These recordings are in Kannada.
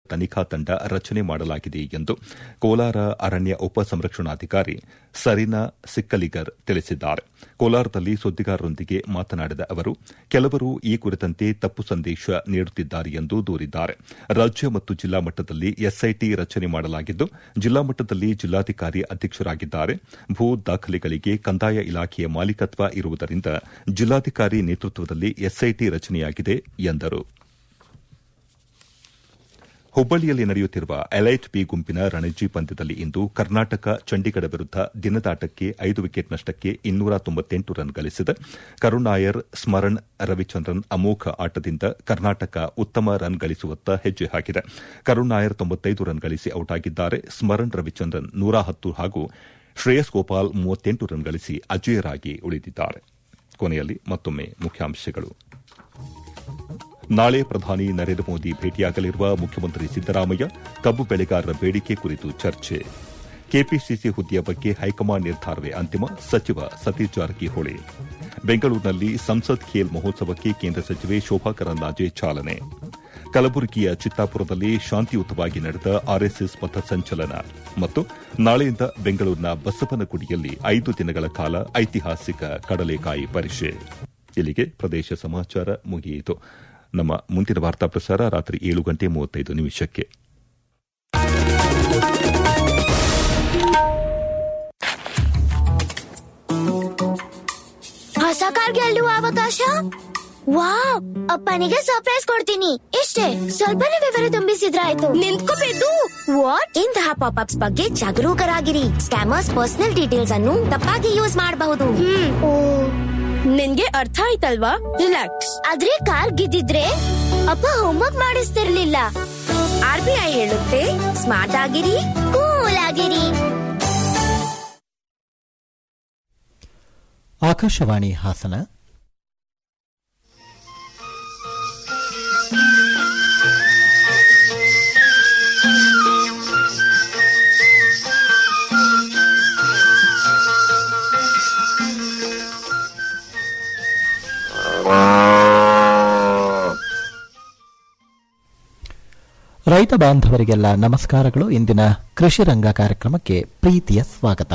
ತನಿಖಾ ತಂಡ ರಚನೆ ಮಾಡಲಾಗಿದೆ ಎಂದು ಕೋಲಾರ ಅರಣ್ಯ ಉಪ ಸಂರಕ್ಷಣಾಧಿಕಾರಿ ಸರಿನಾ ಸಿಕ್ಕಲಿಗರ್ ತಿಳಿಸಿದ್ದಾರೆ ಕೋಲಾರದಲ್ಲಿ ಸುದ್ದಿಗಾರರೊಂದಿಗೆ ಮಾತನಾಡಿದ ಅವರು ಕೆಲವರು ಈ ಕುರಿತಂತೆ ತಪ್ಪು ಸಂದೇಶ ನೀಡುತ್ತಿದ್ದಾರೆ ಎಂದು ದೂರಿದ್ದಾರೆ ರಾಜ್ಯ ಮತ್ತು ಜಿಲ್ಲಾ ಮಟ್ಟದಲ್ಲಿ ಎಸ್ಐಟಿ ರಚನೆ ಮಾಡಲಾಗಿದ್ದು ಜಿಲ್ಲಾ ಮಟ್ಟದಲ್ಲಿ ಜಿಲ್ಲಾಧಿಕಾರಿ ಅಧ್ಯಕ್ಷರಾಗಿದ್ದಾರೆ ಭೂ ದಾಖಲೆಗಳಿಗೆ ಕಂದಾಯ ಇಲಾಖೆಯ ಮಾಲೀಕತ್ವ ಇರುವುದರಿಂದ ಜಿಲ್ಲಾಧಿಕಾರಿ ನೇತೃತ್ವದಲ್ಲಿ ಎಸ್ಐಟಿ ರಚನೆಯಾಗಿದೆ ಎಂದರು ಹುಬ್ಬಳ್ಳಿಯಲ್ಲಿ ನಡೆಯುತ್ತಿರುವ ಎಲೈಟ್ ಬಿ ಗುಂಪಿನ ರಣಜಿ ಪಂದ್ಯದಲ್ಲಿ ಇಂದು ಕರ್ನಾಟಕ ಚಂಡೀಗಢ ವಿರುದ್ಧ ದಿನದಾಟಕ್ಕೆ ಐದು ವಿಕೆಟ್ ನಷ್ಟಕ್ಕೆ ಇನ್ನೂರ ತೊಂಬತ್ತೆಂಟು ರನ್ ಗಳಿಸಿದ ಕರುಣಾಯರ್ ಸ್ಮರಣ್ ರವಿಚಂದ್ರನ್ ಅಮೋಘ ಆಟದಿಂದ ಕರ್ನಾಟಕ ಉತ್ತಮ ರನ್ ಗಳಿಸುವತ್ತ ಹೆಜ್ಜೆ ಹಾಕಿದೆ ಕರುಣಾಯರ್ ತೊಂಬತ್ತೈದು ರನ್ ಗಳಿಸಿ ಔಟ್ ಆಗಿದ್ದಾರೆ ಸ್ಮರಣ್ ರವಿಚಂದ್ರನ್ ನೂರ ಹತ್ತು ಹಾಗೂ ಶ್ರೇಯಸ್ ಗೋಪಾಲ್ ಮೂವತ್ತೆಂಟು ರನ್ ಗಳಿಸಿ ಅಜೇಯರಾಗಿ ಉಳಿದಿದ್ದಾರೆ ಕೊನೆಯಲ್ಲಿ ಮತ್ತೊಮ್ಮೆ ಮುಖ್ಯಾಂಶಗಳು ನಾಳೆ ಪ್ರಧಾನಿ ನರೇಂದ್ರ ಮೋದಿ ಭೇಟಿಯಾಗಲಿರುವ ಮುಖ್ಯಮಂತ್ರಿ ಸಿದ್ದರಾಮಯ್ಯ ಕಬ್ಬು ಬೆಳೆಗಾರರ ಬೇಡಿಕೆ ಕುರಿತು ಚರ್ಚೆ ಕೆಪಿಸಿಸಿ ಹುದ್ದೆಯ ಬಗ್ಗೆ ಹೈಕಮಾಂಡ್ ನಿರ್ಧಾರವೇ ಅಂತಿಮ ಸಚಿವ ಸತೀಶ್ ಜಾರಕಿಹೊಳಿ ಬೆಂಗಳೂರಿನಲ್ಲಿ ಸಂಸತ್ ಖೇಲ್ ಮಹೋತ್ಸವಕ್ಕೆ ಕೇಂದ್ರ ಸಚಿವೆ ಶೋಭಾ ಕರಂದ್ಲಾಜೆ ಚಾಲನೆ ಕಲಬುರಗಿಯ ಚಿತ್ತಾಪುರದಲ್ಲಿ ಶಾಂತಿಯುತವಾಗಿ ನಡೆದ ಆರ್ಎಸ್ಎಸ್ ಪಥಸಂಚಲನ ಮತ್ತು ನಾಳೆಯಿಂದ ಬೆಂಗಳೂರಿನ ಬಸವನಗುಡಿಯಲ್ಲಿ ಐದು ದಿನಗಳ ಕಾಲ ಐತಿಹಾಸಿಕ ಕಡಲೆಕಾಯಿ ಪರಿಷೆ ಇಲ್ಲಿಗೆ ಪ್ರದೇಶ ಸಮಾಚಾರ ಮುಗಿಯಿತು ನಮ್ಮ ಮುಂದಿನ ವಾರ್ತಾ ಪ್ರಸಾರ ರಾತ್ರಿ ಏಳು ಗಂಟೆ ಮೂವತ್ತೈದು ನಿಮಿಷಕ್ಕೆ ಹೊಸ ಕಾರ್ ಗೆಲ್ಲುವ ಅವಕಾಶ ವಾವ್ ಅಪ್ಪನಿಗೆ ಸರ್ಪ್ರೈಸ್ ಕೊಡ್ತೀನಿ ಇಷ್ಟೇ ಸ್ವಲ್ಪನೇ ವಿವರ ತುಂಬಿಸಿದ್ರಾಯ್ತು ನಿಂತ್ಕೋಬೇಕು ವಾಟ್ ಇಂತಹ ಪಾಪ್ ಅಪ್ಸ್ ಬಗ್ಗೆ ಜಾಗರೂಕರಾಗಿರಿ ಸ್ಕ್ಯಾಮರ್ಸ್ ಪರ್ಸನಲ್ ಡೀಟೇಲ್ಸ್ ಅನ್ನು ತಪ್ಪಾಗಿ ಯೂಸ್ ಮಾಡಬಹುದು ನಿನ್ಗೆ ಅರ್ಥ ಆಯ್ತಲ್ವಾ ರಿಲ್ಯಾಕ್ಸ್ ಆದ್ರೆ ಕಾರ್ ಗೆದ್ದಿದ್ರೆ ಅಪ್ಪ ಹೋಮ್ವರ್ಕ್ ಮಾಡಿಸ್ತಿರ್ಲಿಲ್ಲ ಆರ್ ಬಿ ಐ ಹೇಳುತ್ತೆ ಸ್ಮಾರ್ಟ್ ಆಗಿರಿ ಕೂಲ್ ಆಗಿರಿ ಆಕಾಶವಾಣಿ ಹಾಸನ ರೈತ ಬಾಂಧವರಿಗೆಲ್ಲ ನಮಸ್ಕಾರಗಳು ಇಂದಿನ ಕೃಷಿ ರಂಗ ಕಾರ್ಯಕ್ರಮಕ್ಕೆ ಪ್ರೀತಿಯ ಸ್ವಾಗತ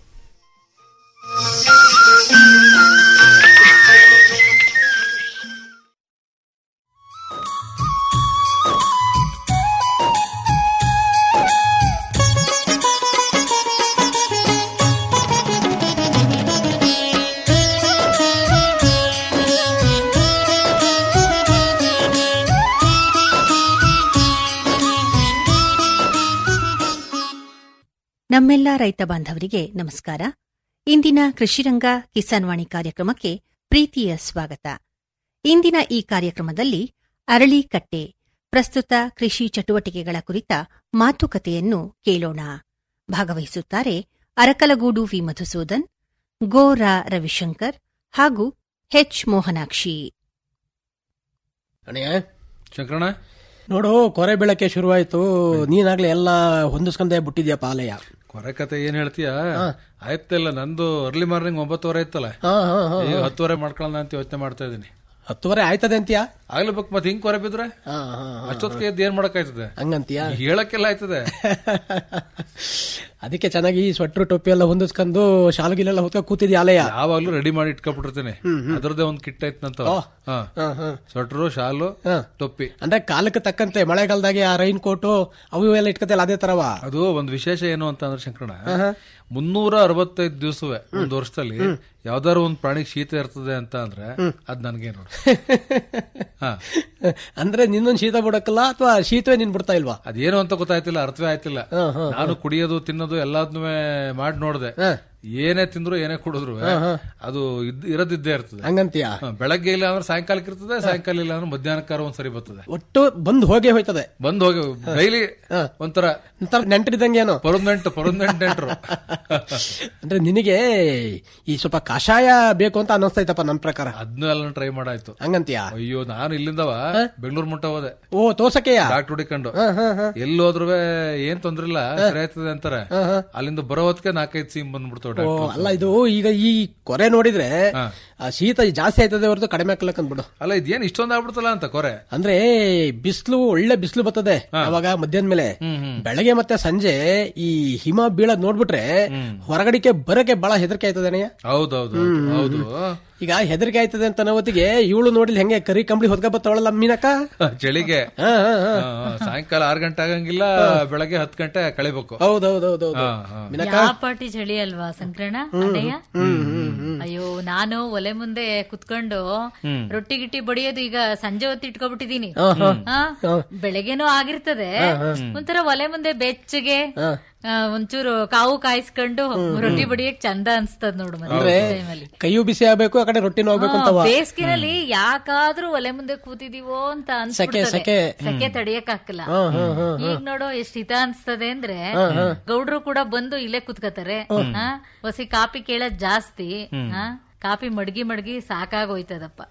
ನಮ್ಮೆಲ್ಲ ರೈತ ಬಾಂಧವರಿಗೆ ನಮಸ್ಕಾರ ಇಂದಿನ ಕೃಷಿರಂಗ ಕಿಸಾನ್ ವಾಣಿ ಕಾರ್ಯಕ್ರಮಕ್ಕೆ ಪ್ರೀತಿಯ ಸ್ವಾಗತ ಇಂದಿನ ಈ ಕಾರ್ಯಕ್ರಮದಲ್ಲಿ ಅರಳಿಕಟ್ಟೆ ಪ್ರಸ್ತುತ ಕೃಷಿ ಚಟುವಟಿಕೆಗಳ ಕುರಿತ ಮಾತುಕತೆಯನ್ನು ಕೇಳೋಣ ಭಾಗವಹಿಸುತ್ತಾರೆ ಅರಕಲಗೂಡು ವಿ ಮಧುಸೂದನ್ ಗೋ ರಾ ರವಿಶಂಕರ್ ಹಾಗೂ ಹೆಚ್ ಮೋಹನಾಕ್ಷಿ ಅಣ್ಣಯ್ಯ ಶಂಕರಣ್ಣ ನೋಡು ಕೊರೆ ಬೆಳಕೆ ಶುರುವಾಯ್ತು ನೀನಾಗ್ಲೇ ಎಲ್ಲ ಹೊಂದಿಸ್ಕೊಂಡೆ ಬಿಟ್ಟಿದ್ಯಪ್ಪ ಆಲಯ ಕೊರೆ ಕತೆ ಏನ್ ಹೇಳ್ತೀಯ ಆಯ್ತಿಲ್ಲ ನಂದು ಅರ್ಲಿ ಮಾರ್ನಿಂಗ್ ಒಂಬತ್ತುವರೆ ಇತ್ತಲ್ಲ ಹಾ ಹಾ ಹಾ ಈಗ ಹತ್ತುವರೆ ಮಾಡ್ಕೊಳ್ಳೋಣ ಅಂತ ಯೋಚನೆ ಮಾಡ್ತಾ ಇದೀನಿ ಹತ್ತುವರೆ ಆಯ್ತದೆ ಅಂತೀಯಾ ಆಗ್ಲೇಬೇಕು ಮತ್ತೆ ಹಿಂಗ್ ಕೊರೆ ಬಿದ್ರೆ ಹಾ ಹಾ ಹಾ. ಅಷ್ಟೊತ್ತಿಗೆ ಎದ್ದು ಏನ್ ಮಾಡಕ್ ಆಯ್ತದೆ ಹಂಗಂತೀಯಾ ಹೇಳಕ್ಕೆಲ್ಲ ಆಯ್ತದೆ ಅದಕ್ಕೆ ಚೆನ್ನಾಗಿ ಈ ಸ್ವೆಟ್ರು ಟೊಪ್ಪಿ ಎಲ್ಲ ಹೊಂದಿಸ್ಕೊಂಡು ಶಾಲಗಿಲೆಲ್ಲ ಹೊತ್ಕ ಕೂತಿದ್ಯಾ ಆಲಯ ಯಾವಾಗ್ಲೂ ರೆಡಿ ಮಾಡಿ ಇಟ್ಕೊಬಿಟ್ಟಿರ್ತೀನಿ ಅದ್ರದ್ದೇ ಒಂದ್ ಕಿಟ್ ಐತ್ ನಂತ ಹಾ ಹಾ ಸ್ವೆಟ್ರು ಶಾಲು ಹಾ. ಟೊಪ್ಪಿ ಅಂದ್ರೆ ಕಾಲಕ್ಕೆ ತಕ್ಕಂತೆ ಮಳೆಗಾಲದಾಗೆ ಆ ರೈನ್ ಕೋಟು ಅವು ಇವು ಎಲ್ಲ ಇಟ್ಕತಿಲ್ಲ ಅದೇ ತರವ ಅದು ಒಂದ್ ವಿಶೇಷ ಏನು ಅಂತ ಅಂದ್ರೆ ಶಂಕರಣ ಮುನ್ನೂರ ಅರವತ್ತೈದು ದಿವಸವೇ ಒಂದ್ ವರ್ಷದಲ್ಲಿ ಯಾವ್ದಾದ್ರು ಒಂದ್ ಪ್ರಾಣಿಗೆ ಶೀತ ಇರ್ತದೆ ಅಂತ ಅಂದ್ರೆ ಅದ್ ನನ್ಗೆ ನೋಡಿ ಹಾ ಅಂದ್ರೆ ನಿನ್ನೊಂದು ಶೀತ ಬಿಡಕ್ಕಲ್ಲ ಅಥವಾ ಶೀತವೇ ನಿನ್ ಬಿಡ್ತಾ ಇಲ್ವಾ ಅದೇನು ಅಂತ ಗೊತ್ತಾಯ್ತಿಲ್ಲ ಅರ್ಥವೇ ಆಯ್ತಿಲ್ಲ ನಾನು ಕುಡಿಯೋದು ತಿನ್ನೋದು ಎಲ್ಲಾದ್ನೂ ಮಾಡಿ ನೋಡ್ದೆ ಏನೇ ತಿಂದ್ರು ಏನೇ ಕುಡಿದ್ರು ಅದು ಇದ್- ಇರೋದಿದ್ದೇ ಇರ್ತದೆ ಹಂಗಂತೀಯ ಹ, ಬೆಳಗ್ಗೆ ಇಲ್ಲ ಅಂದ್ರೆ ಸಾಯಂಕಾಲಕ್ಕೆ ಇರ್ತದೆ ಸಾಯಂಕಾಲ ಇಲ್ಲ ಅಂದ್ರೆ ಮಧ್ಯಾಹ್ನಕ್ಕಾರ ಒಂದ್ಸರಿ ಬರ್ತದೆ ಒಟ್ಟು ಬಂದು ಹೋಗೇ ಹೋಯ್ತದೆ ಬಂದ್ ಹೋಗಿ ಡೈಲಿ ಒಂಥರ ಒಂಥರ ನೆಂಟರಿದ್ದಂಗೆ ಏನೋ ಪರಮನೆಂಟ್ ಪರಮನೆಂಟ್ ನೆಂಟ್ರು ಅಂದ್ರೆ ನಿನಗೆ ಈ ಸ್ವಲ್ಪ ಕಷಾಯ ಬೇಕು ಅಂತ ಅನ್ನಿಸ್ತೈತಪ್ಪ ನನ್ನ ಪ್ರಕಾರ ಅದ್ನೂ ಎಲ್ಲ ಟ್ರೈ ಮಾಡಾಯ್ತು ಹಂಗಂತೀಯ ಅಯ್ಯೋ ನಾನು ಇಲ್ಲಿಂದವ ಬೆಂಗಳೂರು ಮುಟ್ಟ ಹೋದೆ ಓ ತೋಸಕೆಯ ಡಾಕ್ಟರ್ ಹುಡಿಕೊಂಡು ಎಲ್ಲಿ ಹೋದ್ರು ಏನ್ ತೊಂದ್ರೆ ಇಲ್ಲ ಸರಿ ಆಯ್ತದೆ ಅಂತಾರೆ ಅಲ್ಲಿಂದ ಬರೋ ಹೊತ್ತಿಗೆ ನಾಲ್ಕೈದು ಸೀಮ್ ಬಂದ್ಬಿಡ್ತಾವ ಓ ಡಾಕ್ಟರ್ ಅಲ್ಲ ಇದು ಈಗ ಈ ಕೊರೆ ನೋಡಿದ್ರೆ ಆ ಶೀತ ಜಾಸ್ತಿ ಆಯ್ತದೆ ಹೊರತು ಕಡಿಮೆ ಆಗ್ಲಕ್ ಅಂದ್ಬಿಡು ಅಲ್ಲ ಇದೇನ್ ಇಷ್ಟೊಂದ್ ಆಗ್ಬಿಡ್ತಲ್ಲ ಅಂತ ಕೊರೆ ಅಂದ್ರೆ ಬಿಸಿಲು ಒಳ್ಳೆ ಬಿಸಿಲು ಬರ್ತದೆ ಅವಾಗ ಮಧ್ಯಾಹ್ನ ಮೇಲೆ ಬೆಳಗ್ಗೆ ಮತ್ತೆ ಸಂಜೆ ಈ ಹಿಮ ಬೀಳದ್ ನೋಡ್ಬಿಟ್ರೆ ಹೊರಗಡೆಗೆ ಬರಕ್ಕೆ ಬಹಳ ಹೆದರಿಕೆ ಆಯ್ತದೆ ಅಣ್ಣಯ್ಯ ಹೌದೌದು ಹೌದು ಈಗ ಹೆದರಿಕೆ ಆಯ್ತದೆ ಅಂತ ಅನ್ನೋ ಹೊತ್ತಿಗೆ ಇವಳು ನೋಡಿಲ್ ಹೆಂಗೆ ಕರಿ ಕಂಬಳಿ ಹೊತ್ಕ ಬತ್ತವಳಲ್ಲ ಮೀನಕ್ಕ ಚಳಿಗೆ ಹಾ, ಹಾ, ಹಾ. ಆ, ಸಾಯಂಕಾಲ ಆರ್ ಗಂಟೆ ಆಗಂಗಿಲ್ಲ ಬೆಳಗ್ಗೆ ಹತ್ತು ಗಂಟೆ ಕಳಿಬೇಕು ಹೌದೌದೌದೌದು ಹಾ, ಹಾ. ಮೀನಕ್ಕ ಯಾವ ಪಾಟಿ ಚಳಿ ಅಲ್ವಾ ಸಂಕ್ರಣ ಅಣ್ಣಯ್ಯ ಅಯ್ಯೋ ನಾನು ಒಲೆ ಮುಂದೆ ಕುತ್ಕೊಂಡು ರೊಟ್ಟಿ ಗಿಟ್ಟಿ ಬಡಿಯೋದು ಈಗ ಸಂಜೆ ಹೊತ್ತು ಇಟ್ಕೊಬಿಟ್ಟಿದೀನಿ ಹಾ? ಬೆಳಗ್ಗೆನೂ ಆಗಿರ್ತದೆ ಒಂಥರ ಒಲೆ ಮುಂದೆ ಬೆಚ್ಚಗೆ ಆ, ಒಂಚೂರು ಕಾವು ಕಾಯಿಸ್ಕೊಂಡು ರೊಟ್ಟಿ ಬಡಿಯಕ್ ಚಂದ ಅನ್ಸ್ತದ ನೋಡು ಮತ್ತೆ ಟೈಮಲ್ಲಿ ಕೈಯು ಬಿಸಿ ಆಗ್ಬೇಕು ಆ ಕಡೆ ರೊಟ್ಟಿನೂ ಹೋಗ್ಬೇಕು ಅಂತವ ಬೇಸಿಗೆನಲ್ಲಿ ಯಾಕಾದ್ರೂ ಒಲೆ ಮುಂದೆ ಕೂತಿದೀವೋ ಅಂತ ಸೆಕೆ, ಅನ್ಸ್ಬಿಡ್ತದೆ ಸೆಕೆ. ಸೆಕೆ ತಡಿಯಕ್ ಆಗಲ್ಲ ಈಗ ನೋಡು ಎಷ್ಟ್ ಹಿತ ಅನ್ಸ್ತದೆ ಅಂದ್ರೆ ಗೌಡ್ರು ಕೂಡ ಬಂದು ಇಲ್ಲೇ ಕುತ್ಕತಾರೆ ಹಾ? ಹೊಸಿ ಕಾಪಿ ಕೇಳೋದ್ ಜಾಸ್ತಿ ಹಾ? ಕಾಪಿ ಮಡ್ಗಿ ಮಡ್ಗಿ ಸಾಕಾಗೋಯ್ತದಪ್ಪ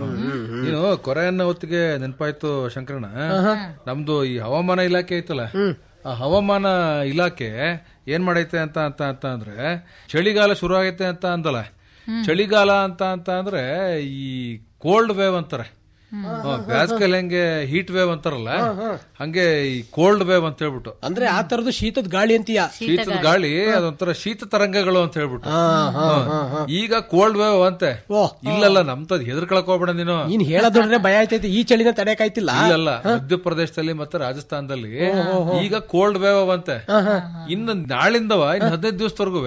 ನೀನು ಕೊರೆ ಅನ್ನೋ ಹೊತ್ತಿಗೆ ನೆನಪಾಯ್ತು ಶಂಕರಣ್ಣ ನಮ್ದು ಈ ಹವಾಮಾನ ಇಲಾಖೆ ಐತಲ್ಲ ಆ ಹವಾಮಾನ ಇಲಾಖೆ ಏನ್ ಮಾಡೈತೆ ಅಂತ ಅಂತ ಅಂತ ಅಂದ್ರೆ ಚಳಿಗಾಲ ಶುರು ಆಗೈತೆ ಅಂತ ಅಂದಲ್ಲ ಚಳಿಗಾಲ ಅಂತ ಅಂತ ಅಂದ್ರೆ ಈ ಕೋಲ್ಡ್ ವೇವ್ ಅಂತಾರೆ ಬ್ಯಾಸ್ಗಲ್ ಹೆಂಗೆ ಹೀಟ್ ವೇವ್ ಅಂತಾರಲ್ಲ ಹಂಗೆ ಈ ಕೋಲ್ಡ್ ವೇವ್ ಅಂತ ಹೇಳ್ಬಿಟ್ಟು ಅಂದ್ರೆ ಆ ತರದ್ದು ಶೀತದ ಗಾಳಿ ಅಂತೀಯ ಶೀತದ ಗಾಳಿ ಅದೊಂಥರ ಶೀತ ತರಂಗಗಳು ಅಂತ ಹೇಳ್ಬಿಟ್ಟು ಹಾ. ಈಗ ಕೋಲ್ಡ್ ವೇವ್ ಅಂತೆ ಓ. ಇಲ್ಲಲ್ಲ ನಮ್ತದ್ ಹೆದರ್ಕೊಳಕ್ ಹೋಗ್ಬೇಡ ನೀನು ನೀನ್ ಹೇಳೋದ್ರೆ ಭಯ ಆಯ್ತೈತಿ ಈ ಚಳಿನ ತಡೆಯಕ್ಕಾಯ್ತಿಲ್ಲ ಇಲ್ಲಲ್ಲ ಮಧ್ಯಪ್ರದೇಶದಲ್ಲಿ ಮತ್ತೆ ರಾಜಸ್ಥಾನದಲ್ಲಿ ಈಗ ಕೋಲ್ಡ್ ವೇವ್ ಅಂತೆ ಇನ್ನು ನಾಳಿಂದವ ಇನ್ನು ಹದಿನೈದು ದಿವಸದವರೆಗೂ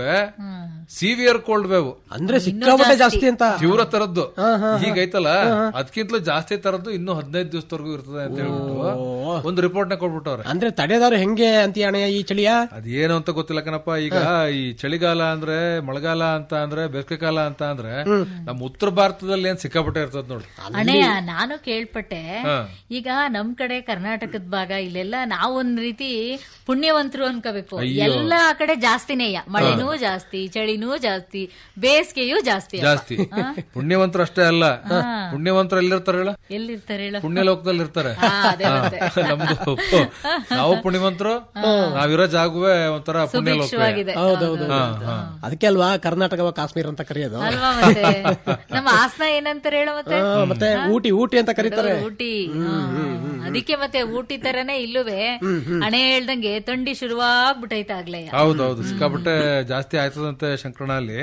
ಸಿವಿಯರ್ ಕೋಲ್ಡ್ ವೇವ್ ಅಂದ್ರೆ ಸಿಕ್ಕಾಪಟ್ಟೆ ಜಾಸ್ತಿ ಅಂತ ತೀವ್ರ ತರದ್ದು ಹೀಗೈತಲ್ಲ ಅದಕ್ಕಿಂತಲೂ ಜಾಸ್ತಿ ತರದ್ದು ಇನ್ನು ಹದಿನೈದು ದಿವಸದವರೆಗೂ ಇರ್ತದೆ ಅಂತ ಹೇಳ್ಬಿಟ್ಟು ಒಂದು ರಿಪೋರ್ಟ್ ನ ಕೊಟ್ಬಿಟ್ಟವ್ರೆ ಅಂದ್ರೆ ತಡೆದವ್ರು ಹೆಂಗೆ ಅಂತೀಯ ಅಣ್ಣಯ್ಯ ಈ ಚಳಿಯ ಅದೇನು ಅಂತ ಗೊತ್ತಿಲ್ಲ ಕಣಪ್ಪ ಈಗ ಈ ಚಳಿಗಾಲ ಅಂದ್ರೆ ಮಳೆಗಾಲ ಅಂತ ಅಂದ್ರೆ ಬೇಸಿಗೆಕಾಲ ಅಂತ ಅಂದ್ರೆ ನಮ್ಮ ಉತ್ತರ ಭಾರತದಲ್ಲಿ ಏನ್ ಸಿಕ್ಕಾಪಟ್ಟೆ ಇರ್ತದ ನೋಡಿ ಅಣ್ಣಯ್ಯ ನಾನು ಕೇಳ್ಪಟ್ಟೆ ಈಗ ನಮ್ ಕಡೆ ಕರ್ನಾಟಕದ ಭಾಗ ಇಲ್ಲೆಲ್ಲ ನಾವು ಒಂದ್ ರೀತಿ ಪುಣ್ಯವಂತರು ಅನ್ಕೋಬೇಕು ಎಲ್ಲ ಕಡೆ ಜಾಸ್ತಿನೇಯ ಮಳೆನೂ ಜಾಸ್ತಿ ಚಳಿನೂ ಜಾಸ್ತಿ ಬೇಸಿಗೆಯೂ ಜಾಸ್ತಿ ಅಪ್ಪ. ಜಾಸ್ತಿ ಪುಣ್ಯವಂತರು ಅಷ್ಟೇ ಅಲ್ಲ ಪುಣ್ಯವಂತರು ಎಲ್ಲಿರ್ತಾರೆ ಹೇಳ ಎಲ್ಲಿರ್ತಾರೆ ಹೇಳು ಪುಣ್ಯ ಲೋಕದಲ್ಲಿ ಇರ್ತಾರೆ ಹಾ, ಅದೇ ಮತ್ತೆ. ನಮ್ದು ನಾವು ಪುಣ್ಯವಂತರು ನಾವಿರೋ ಜಾಗವೇ ಒಂಥರ ಪುಣ್ಯ ಲೋಕ ಸುಭಿಕ್ಷವಾಗಿದೆ ಹೌದೌದು ಹಾ, ಹಾ. ಅದಕ್ಕೆ ಅಲ್ವಾ ಕರ್ನಾಟಕವ ಕಾಶ್ಮೀರ ಅಂತ ಕರೆಯೋದು ಅಲ್ವಾ ಮತ್ತೆ ನಮ್ಮ ಹಾಸನ ಏನಂತಾರೆ ಹೇಳು ಮತ್ತೆ ಆ, ಮತ್ತೆ ಊಟಿ ಊಟಿ ಅಂತ ಕರೀತಾರೆ ಊಟಿ ಹಾ, ಅದಕ್ಕೆ ಮತ್ತೆ ಊಟಿ ತರನೇ ಇಲ್ಲುವೆ ಹಣೆ ಹೇಳ್ದಂಗೆ ಥಂಡಿ ಶುರುವಾಗ್ಬಿಟ್ಟೈತೆ ಆಗ್ಲೇ ಹೌದೌದು ಸಿಕ್ಕಾಪಟ್ಟೆ ಜಾಸ್ತಿ ಆಯ್ತದಂತೆ ಶಂಕರಣ ಅಲ್ಲಿ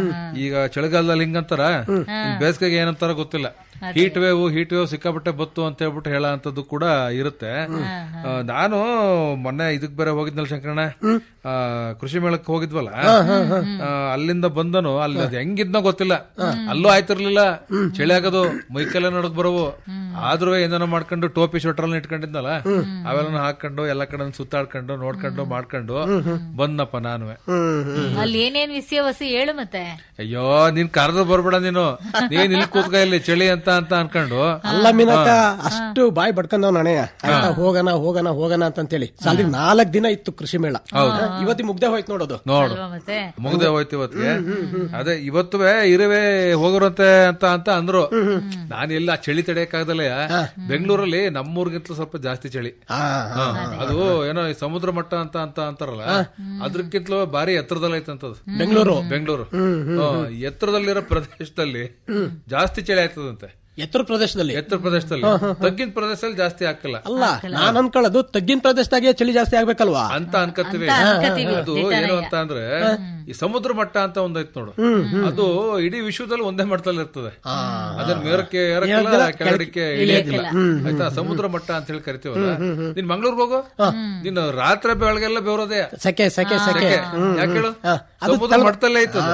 ಈಗ ಚಳಿಗಾಲದಲ್ಲಿ ಹಿಂಗಂತಾರ ಇನ್ ಬೇಸಿಗೆಗೆ ಏನಂತಾರ ಗೊತ್ತಿಲ್ಲ ಹೀಟ್ ವೇವ್ ಹೀಟ್ ವೇವ್ ಸಿಕ್ಕಾಪಟ್ಟೆ ಬತ್ತು ಅಂತ ಹೇಳ್ಬಿಟ್ಟು ಹೇಳ ಅಂತದ್ದು ಕೂಡ ಇರುತ್ತೆ ಆ, ನಾನು ಮೊನ್ನೆ ಇದಕ್ ಬೇರೆ ಹೋಗಿದ್ನಲ್ಲ ಶಂಕರಣ್ಣ ಆ, ಕೃಷಿ ಮೇಳಕ್ಕೆ ಹೋಗಿದ್ವಲ್ಲ ಆ, ಅಲ್ಲಿಂದ ಬಂದನು ಅಲ್ಲಿ ಅದ್ ಹೆಂಗಿದ್ನೋ ಗೊತ್ತಿಲ್ಲ ಅಲ್ಲೂ ಆಯ್ತಿರ್ಲಿಲ್ಲ ಚಳಿ ಆಗೋದು ಮೈಕೆಲ್ಲ ನಡಕ್ ಬರೋವು ಆದ್ರೂ ಏನೇನೋ ಮಾಡ್ಕೊಂಡು ಟೋಪಿ ಶೋಟ್ರಲ್ ಇಟ್ಕೊಂಡಿದ್ನಲ್ಲ ಅವೆಲ್ಲ ಹಾಕೊಂಡು ಎಲ್ಲ ಕಡೆ ಸುತ್ತಾಡ್ಕೊಂಡು ನೋಡ್ಕೊಂಡು ಮಾಡ್ಕೊಂಡು ಬಂದಪ್ಪ ನಾನು ಅಲ್ಲಿ ಏನೇನ್ ವಿಷಯ ವಸಿ ಹೇಳು ಮತ್ತೆ ಅಯ್ಯೋ ನೀನ್ ಕರೆದು ಬರ್ಬೇಡ ನೀನು ನೀನ್ ಇಲ್ಲಿ ಕೂತ್ಕ ಇಲ್ಲಿ ಚಳಿ ಅಂತ ಅಂತ ಅನ್ಕೊಂಡು ಅಲ್ಲ ಮೀನಕ್ಕ ಅಷ್ಟು ಬಾಯಿ ಬಡ್ಕೊಂಡವ್ ನಾಣೆಯ ಆಯ್ತಾ ಹೋಗಣ ಹೋಗಣ ಹೋಗಣ ಅಂತಂತೇಳಿ ಸಾಲಿ ನಾಲ್ಕ್ ದಿನ ಇತ್ತು ಕೃಷಿ ಮೇಳ ಇವತ್ತಿ ಮುಗ್ದೆ ಹೋಯ್ತು ನೋಡೋದು ನೋಡು ಅಲ್ವಾ ಮತ್ತೆ ಮುಗ್ದೆ ಹೋಯ್ತು ಇವತ್ತಿಗೆ ಅದೇ ಇವತ್ತುವೆ ಇರುವೆ ಹೋಗೋರಂತೆ ಅಂತ ಅಂತ ಅಂದ್ರು ನಾನು ಎಲ್ಲ ಚಳಿ ತಡೆಯಕ್ಕಾಗದಲ್ಲ ಬೆಂಗಳೂರಲ್ಲಿ ನಮ್ಮೂರ್ಗಿಂತಲೂ ಸ್ವಲ್ಪ ಜಾಸ್ತಿ ಚಳಿ ಹಾ ಹಾ, ಅದು ಏನೋ ಈ ಸಮುದ್ರ ಮಟ್ಟ ಅಂತ ಅಂತ ಅಂತಾರಲ್ಲ ಅದ್ರಕ್ಕಿಂತಲೂ ಬಾರಿ ಎತ್ತರದಲ್ಲಿ ಐತಂತದ್ದು ಬೆಂಗಳೂರು ಬೆಂಗಳೂರು ಎತ್ತರದಲ್ಲಿರೋ ಪ್ರದೇಶದಲ್ಲಿ ಜಾಸ್ತಿ ಚಳಿ ಆಯ್ತದಂತೆ ಎತ್ತರ ಪ್ರದೇಶದಲ್ಲಿ ಎತ್ತರ ಪ್ರದೇಶದಲ್ಲಿ ತಗ್ಗಿನ ಪ್ರದೇಶದಲ್ಲಿ ಜಾಸ್ತಿ ಹಾಕಲ್ಲ ಅಲ್ಲ ನಾನ್ ಅನ್ಕೊಳ್ಳೋದು ತಗ್ಗಿನ ಪ್ರದೇಶದಾಗೆ ಚಳಿ ಜಾಸ್ತಿ ಆಗ್ಬೇಕಲ್ವಾ ಅಂತ ಅನ್ಕತ್ತೀವಿ ಅಂತ ಅನ್ಕತೀವಿ. ಅದು ಏನು ಅಂತ ಅಂದ್ರೆ ಈ ಸಮುದ್ರ ಮಟ್ಟ ಅಂತ ಒಂದೈತ್ ನೋಡು ಅದು ಇಡೀ ವಿಶ್ವದಲ್ಲಿ ಒಂದೇ ಮಟ್ಟದಲ್ಲಿ ಇರ್ತದೆ ಅದನ್ನ ಮೇರಕ್ಕೆ ಏರಕ್ಕಿಲ್ಲ ಕೆಳಗಡೆಗೆ ಇಳಿಯಕ್ಕಿಲ್ಲ ಆಯ್ತಾ ಸಮುದ್ರ ಮಟ್ಟ ಅಂತ ಹೇಳಿ ಕರಿತೀವಲ್ಲ ನೀನ್ ಮಂಗ್ಳೂರ್ಗೆ ಹೋಗು ನೀನು ರಾತ್ರಿ ಬೆಳಗ್ಗೆಲ್ಲ ಬೆವರೋದೇ ಸೆಕೆ ಸೆಕೆ ಸೆಕೆ ಯಾಕೆ ಹೇಳು ಅದು ಸಮುದ್ರ ಮಟ್ಟದಲ್ಲೇ ಐತದ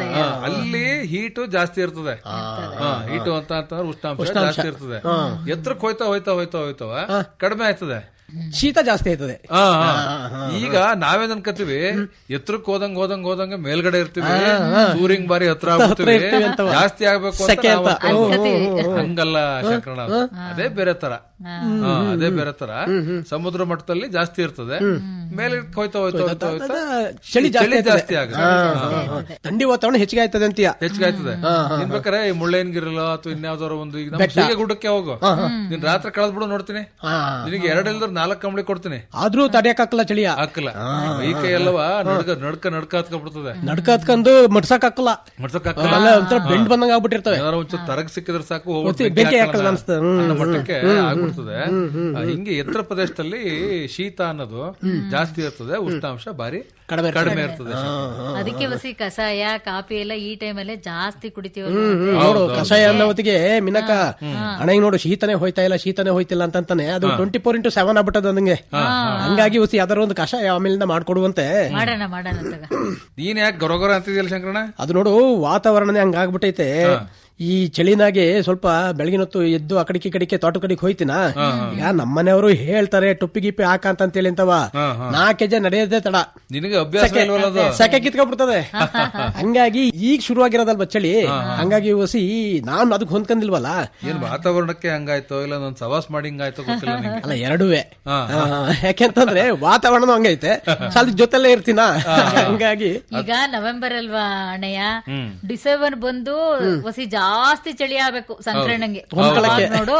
ಅಲ್ಲಿ ಹೀಟು ಜಾಸ್ತಿ ಇರ್ತದೆ ಹೀಟು ಅಂತ ಅಂತಂದ್ರೆ ಉಷ್ಣಾಂಶ ಜಾಸ್ತಿ ಇರ್ತದೆ ಎತ್ತರಕ್ಕೆ ಹೋಯ್ತಾ ಹೋಯ್ತಾ ಹೋಯ್ತಾ ಹೋಯ್ತಾವ ಕಡಿಮೆ ಆಯ್ತದೆ ಶೀತ ಜಾಸ್ತಿ ಆಯ್ತದೆ ಆ, ಆ. ಈಗ ನಾವೇನ್ ಅನ್ಕತ್ತೀವಿ ಎತ್ತರಕ್ಕೆ ಹೋದಂಗ್ ಹೋದಂಗ್ ಹೋದಂಗ ಮೇಲ್ಗಡೆ ಇರ್ತೀವಿ ಸೂರ್ಯಂಗ್ ಬಾರಿ ಹತ್ರ ಆಗ್ಬಿಡ್ತೀವಿ ಇರ್ತೀವಿ ಅಂತವ. ಜಾಸ್ತಿ ಆಗ್ಬೇಕು ಅಂತ ಸೆಕೆ ನಾವು ಅಂತ. ಅನ್ಕೋತೀವಿ. ಹಂಗಲ್ಲ ಶಂಕರಣ ಅದೇ ಬೇರೆ ತರ ಹಾ, ಅದೇ ಬೇರೆ ತರ ಸಮುದ್ರ ಮಟ್ಟದಲ್ಲಿ ಜಾಸ್ತಿ ಇರ್ತದೆ ಮೇಲೆ ಹೋಯ್ತಾ ಹೋಯ್ತಾ ಹೋಯ್ತಾ ಹೋಯ್ತಾ ಚಳಿ ಜಾಸ್ತಿ ಆಯ್ತದೆ. ಜಾಸ್ತಿ ಆಗುತ್ತೆ ಹಾ, ಹಾ, ಹಾ. ಥಂಡಿ ವಾತಾವರಣ ಹೆಚ್ಚಿಗೆ ಆಯ್ತದೆ ಅಂತೀಯ ಹೆಚ್ಚಿಗೆ ಆಯ್ತದೆ ನಿನ್ ಬೇಕಾರೆ ಈ ಮುಳ್ಳಯ್ಯನಗಿರಲ್ಲ ಅಥವಾ ಇನ್ಯಾವ್ದಾರ ಒಂದು ಈಗ ನಮ್ಮ ಬೆಟ್ಟ. ಸೀಗೆ ಗುಡ್ಡಕ್ಕೆ ಹೋಗು ನೀನ್ ರಾತ್ರಿ ಕಳೆದ್ ಬಿಡು ನೋಡ್ತೀನಿ ಹಾ. ನಿನಗೆ ಎರಡ್ ಇಲ್ದ್ರ ನಾಲ್ಕು ಕಂಬಳಿ ಕೊಡ್ತೀನಿ ಆದ್ರೂ ತಡೆಯಕ್ಕಾಗಲ್ಲ ಚಳಿಯ ಹಾಕಲ್ಲ ಈ ಕೈ ಎಲ್ಲವ ನಡ್ಕ ನಡ್ಕ ನಡ್ಕ ಹತ್ಕೊಂಡ್ಬಿಡ್ತದೆ ನಡ್ಕ ಹತ್ಕೊಂಡು ಮಡ್ಸಕ್ ಹಾಕಲ್ಲ ಮಡ್ಸಕ್ ಅವೆಲ್ಲ ಒಂಥರ ಬೆಂಡ್ ಬಂದಂಗ ಆಗ್ಬಿಟ್ಟಿರ್ತವೆ ಏನಾರ ಒಂಚೂರು ತರಗ್ ಸಿಕ್ಕಿದ್ರೆ ಸಾಕು ಒತ್ತಿ ಹೋಗ್ಬಿಟ್ಟು ಬೆಂಕಿ ಬೆಂಕಿ ಹಾಕಲ್ಲ ಹಾಕಲ್ಲ ಅನ್ಸ್ತದೆ. ಹ್ಮ್, ಅನ್ನೋ ಹ್ಮ್, ಮಟ್ಟಕ್ಕೆ ಆಗ್ಬಿಡ್ತದೆ ಆ, ಹಿಂಗೆ ಎತ್ತರ ಪ್ರದೇಶದಲ್ಲಿ ಶೀತ ಅನ್ನೋದು ಜಾಸ್ತಿ ಇರ್ತದೆ ಉಷ್ಣಾಂಶ ಬಾರಿ ಕಡಿಮೆ ಇರ್ತದೆ. ಕಡಿಮೆ ಇರ್ತದೆ ಅದಕ್ಕೆ ಬಸಿ ಕಷಾಯ ಕಾಫಿ ಎಲ್ಲ ಈ ಟೈಮಲ್ಲೇ ಜಾಸ್ತಿ ಕುಡಿತೀವಿ ನೋಡು ಕಷಾಯ ಅನ್ನೋ ಹೊತ್ತಿಗೆ ಮಿನಕ ಅಣ್ಣ ನೋಡು ಶೀತನೇ ಹೋಯ್ತಾ ಇಲ್ಲ ಶೀತನೇ ಹೋಯ್ತಿಲ್ಲ ಅಂತಂತಾನೆ ಅದು ಟ್ವೆಂಟಿ ಫೋರ್ ಇಂಟು ಸೆವೆನ್ ಆಗ್ಬಿಟ್ಟದ ನಂಗೆ ಹಂಗಾಗಿ ಉಸಿ ಯಾವ್ದಾರ ಒಂದು ಕಷಾಯ ಆಮೇಲಿಂದ ಮಾಡ್ಕೊಡುವಂತೆ ಮಾಡೋಣ ಮಾಡೋಣ ತಗ ನೀನ್ ಯಾಕೆ ಗೊರಗೊರ ಅಂತಿದ್ಯಲ್ಲ ಶಂಕರಣ್ಣ ಅದು ನೋಡು ವಾತಾವರಣನೇ ಹಂಗಾಗ್ಬಿಟ್ಟೈತೆ ಈ ಚಳಿನಾಗೆ ಸ್ವಲ್ಪ ಬೆಳಗಿನ ಹೊತ್ತು ಎದ್ದು ಆ ಕಡೆಗೆ ಈ ಕಡೆಗೆ ತೋಟ ಕಡೆಗೆ ಹೋಯ್ತಿನ ಈಗ ನಮ್ಮನೆಯವರು ಹೇಳ್ತಾರೆ ಟುಪ್ಪಿ ಗಿಪ್ಪಿ ಹಾಕ ಅಂತೇಳಿ ಅಂತವ ನಾಲ್ಕು ಹೆಜ್ಜೆ ನಡೆಯೋದೇ ತಡ ನಿನಗೆ ಅಭ್ಯಾಸ ಇಲ್ವಲ್ಲ ಅದು ಸೆಕೆ ಕಿತ್ಕೊಂಡ್ಬಿಡ್ತದೆ ಹಂಗಾಗಿ ಈಗ ಶುರುವಾಗಿರೋದಲ್ವ ಚಳಿ ಹಂಗಾಗಿ ಹೊಸಿ ನಾನು ಅದಕ್ಕೆ ಹೊಂದ್ಕೊಂಡಿಲ್ವಲ್ಲ ಏನ್ ವಾತಾವರಣಕ್ಕೆ ಹಂಗಾಯ್ತೋ ಇಲ್ಲ ನನ್ ಸವಾಸ್ ಮಾಡಿ ಹಿಂಗಾಯ್ತೋ ಗೊತ್ತಿಲ್ಲ ನಿಂಗೆ ಅಲ್ಲ ಎರಡುವೆ ಹಾ, ಯಾಕೆಂತಂದ್ರೆ ವಾತಾವರಣ ಹಂಗೈತೆ ಸ್ವಲ್ಪ ಜೊತೆಲೇ ಇರ್ತೀನ ಹಂಗಾಗಿ ಈಗ ನವೆಂಬರ್ ಅಲ್ವಾ ಅಣ್ಣಯ್ಯ ಡಿಸೆಂಬರ್ ಬಂದು ಹೊಸಿ ಜಾಸ್ತಿ ಚಳಿ ಆಗ್ಬೇಕು ಸಂಕ್ರಮಣಂಗೆ ಹೊಂದ್ಕೊಳಕ್ಕೆ. ನೋಡು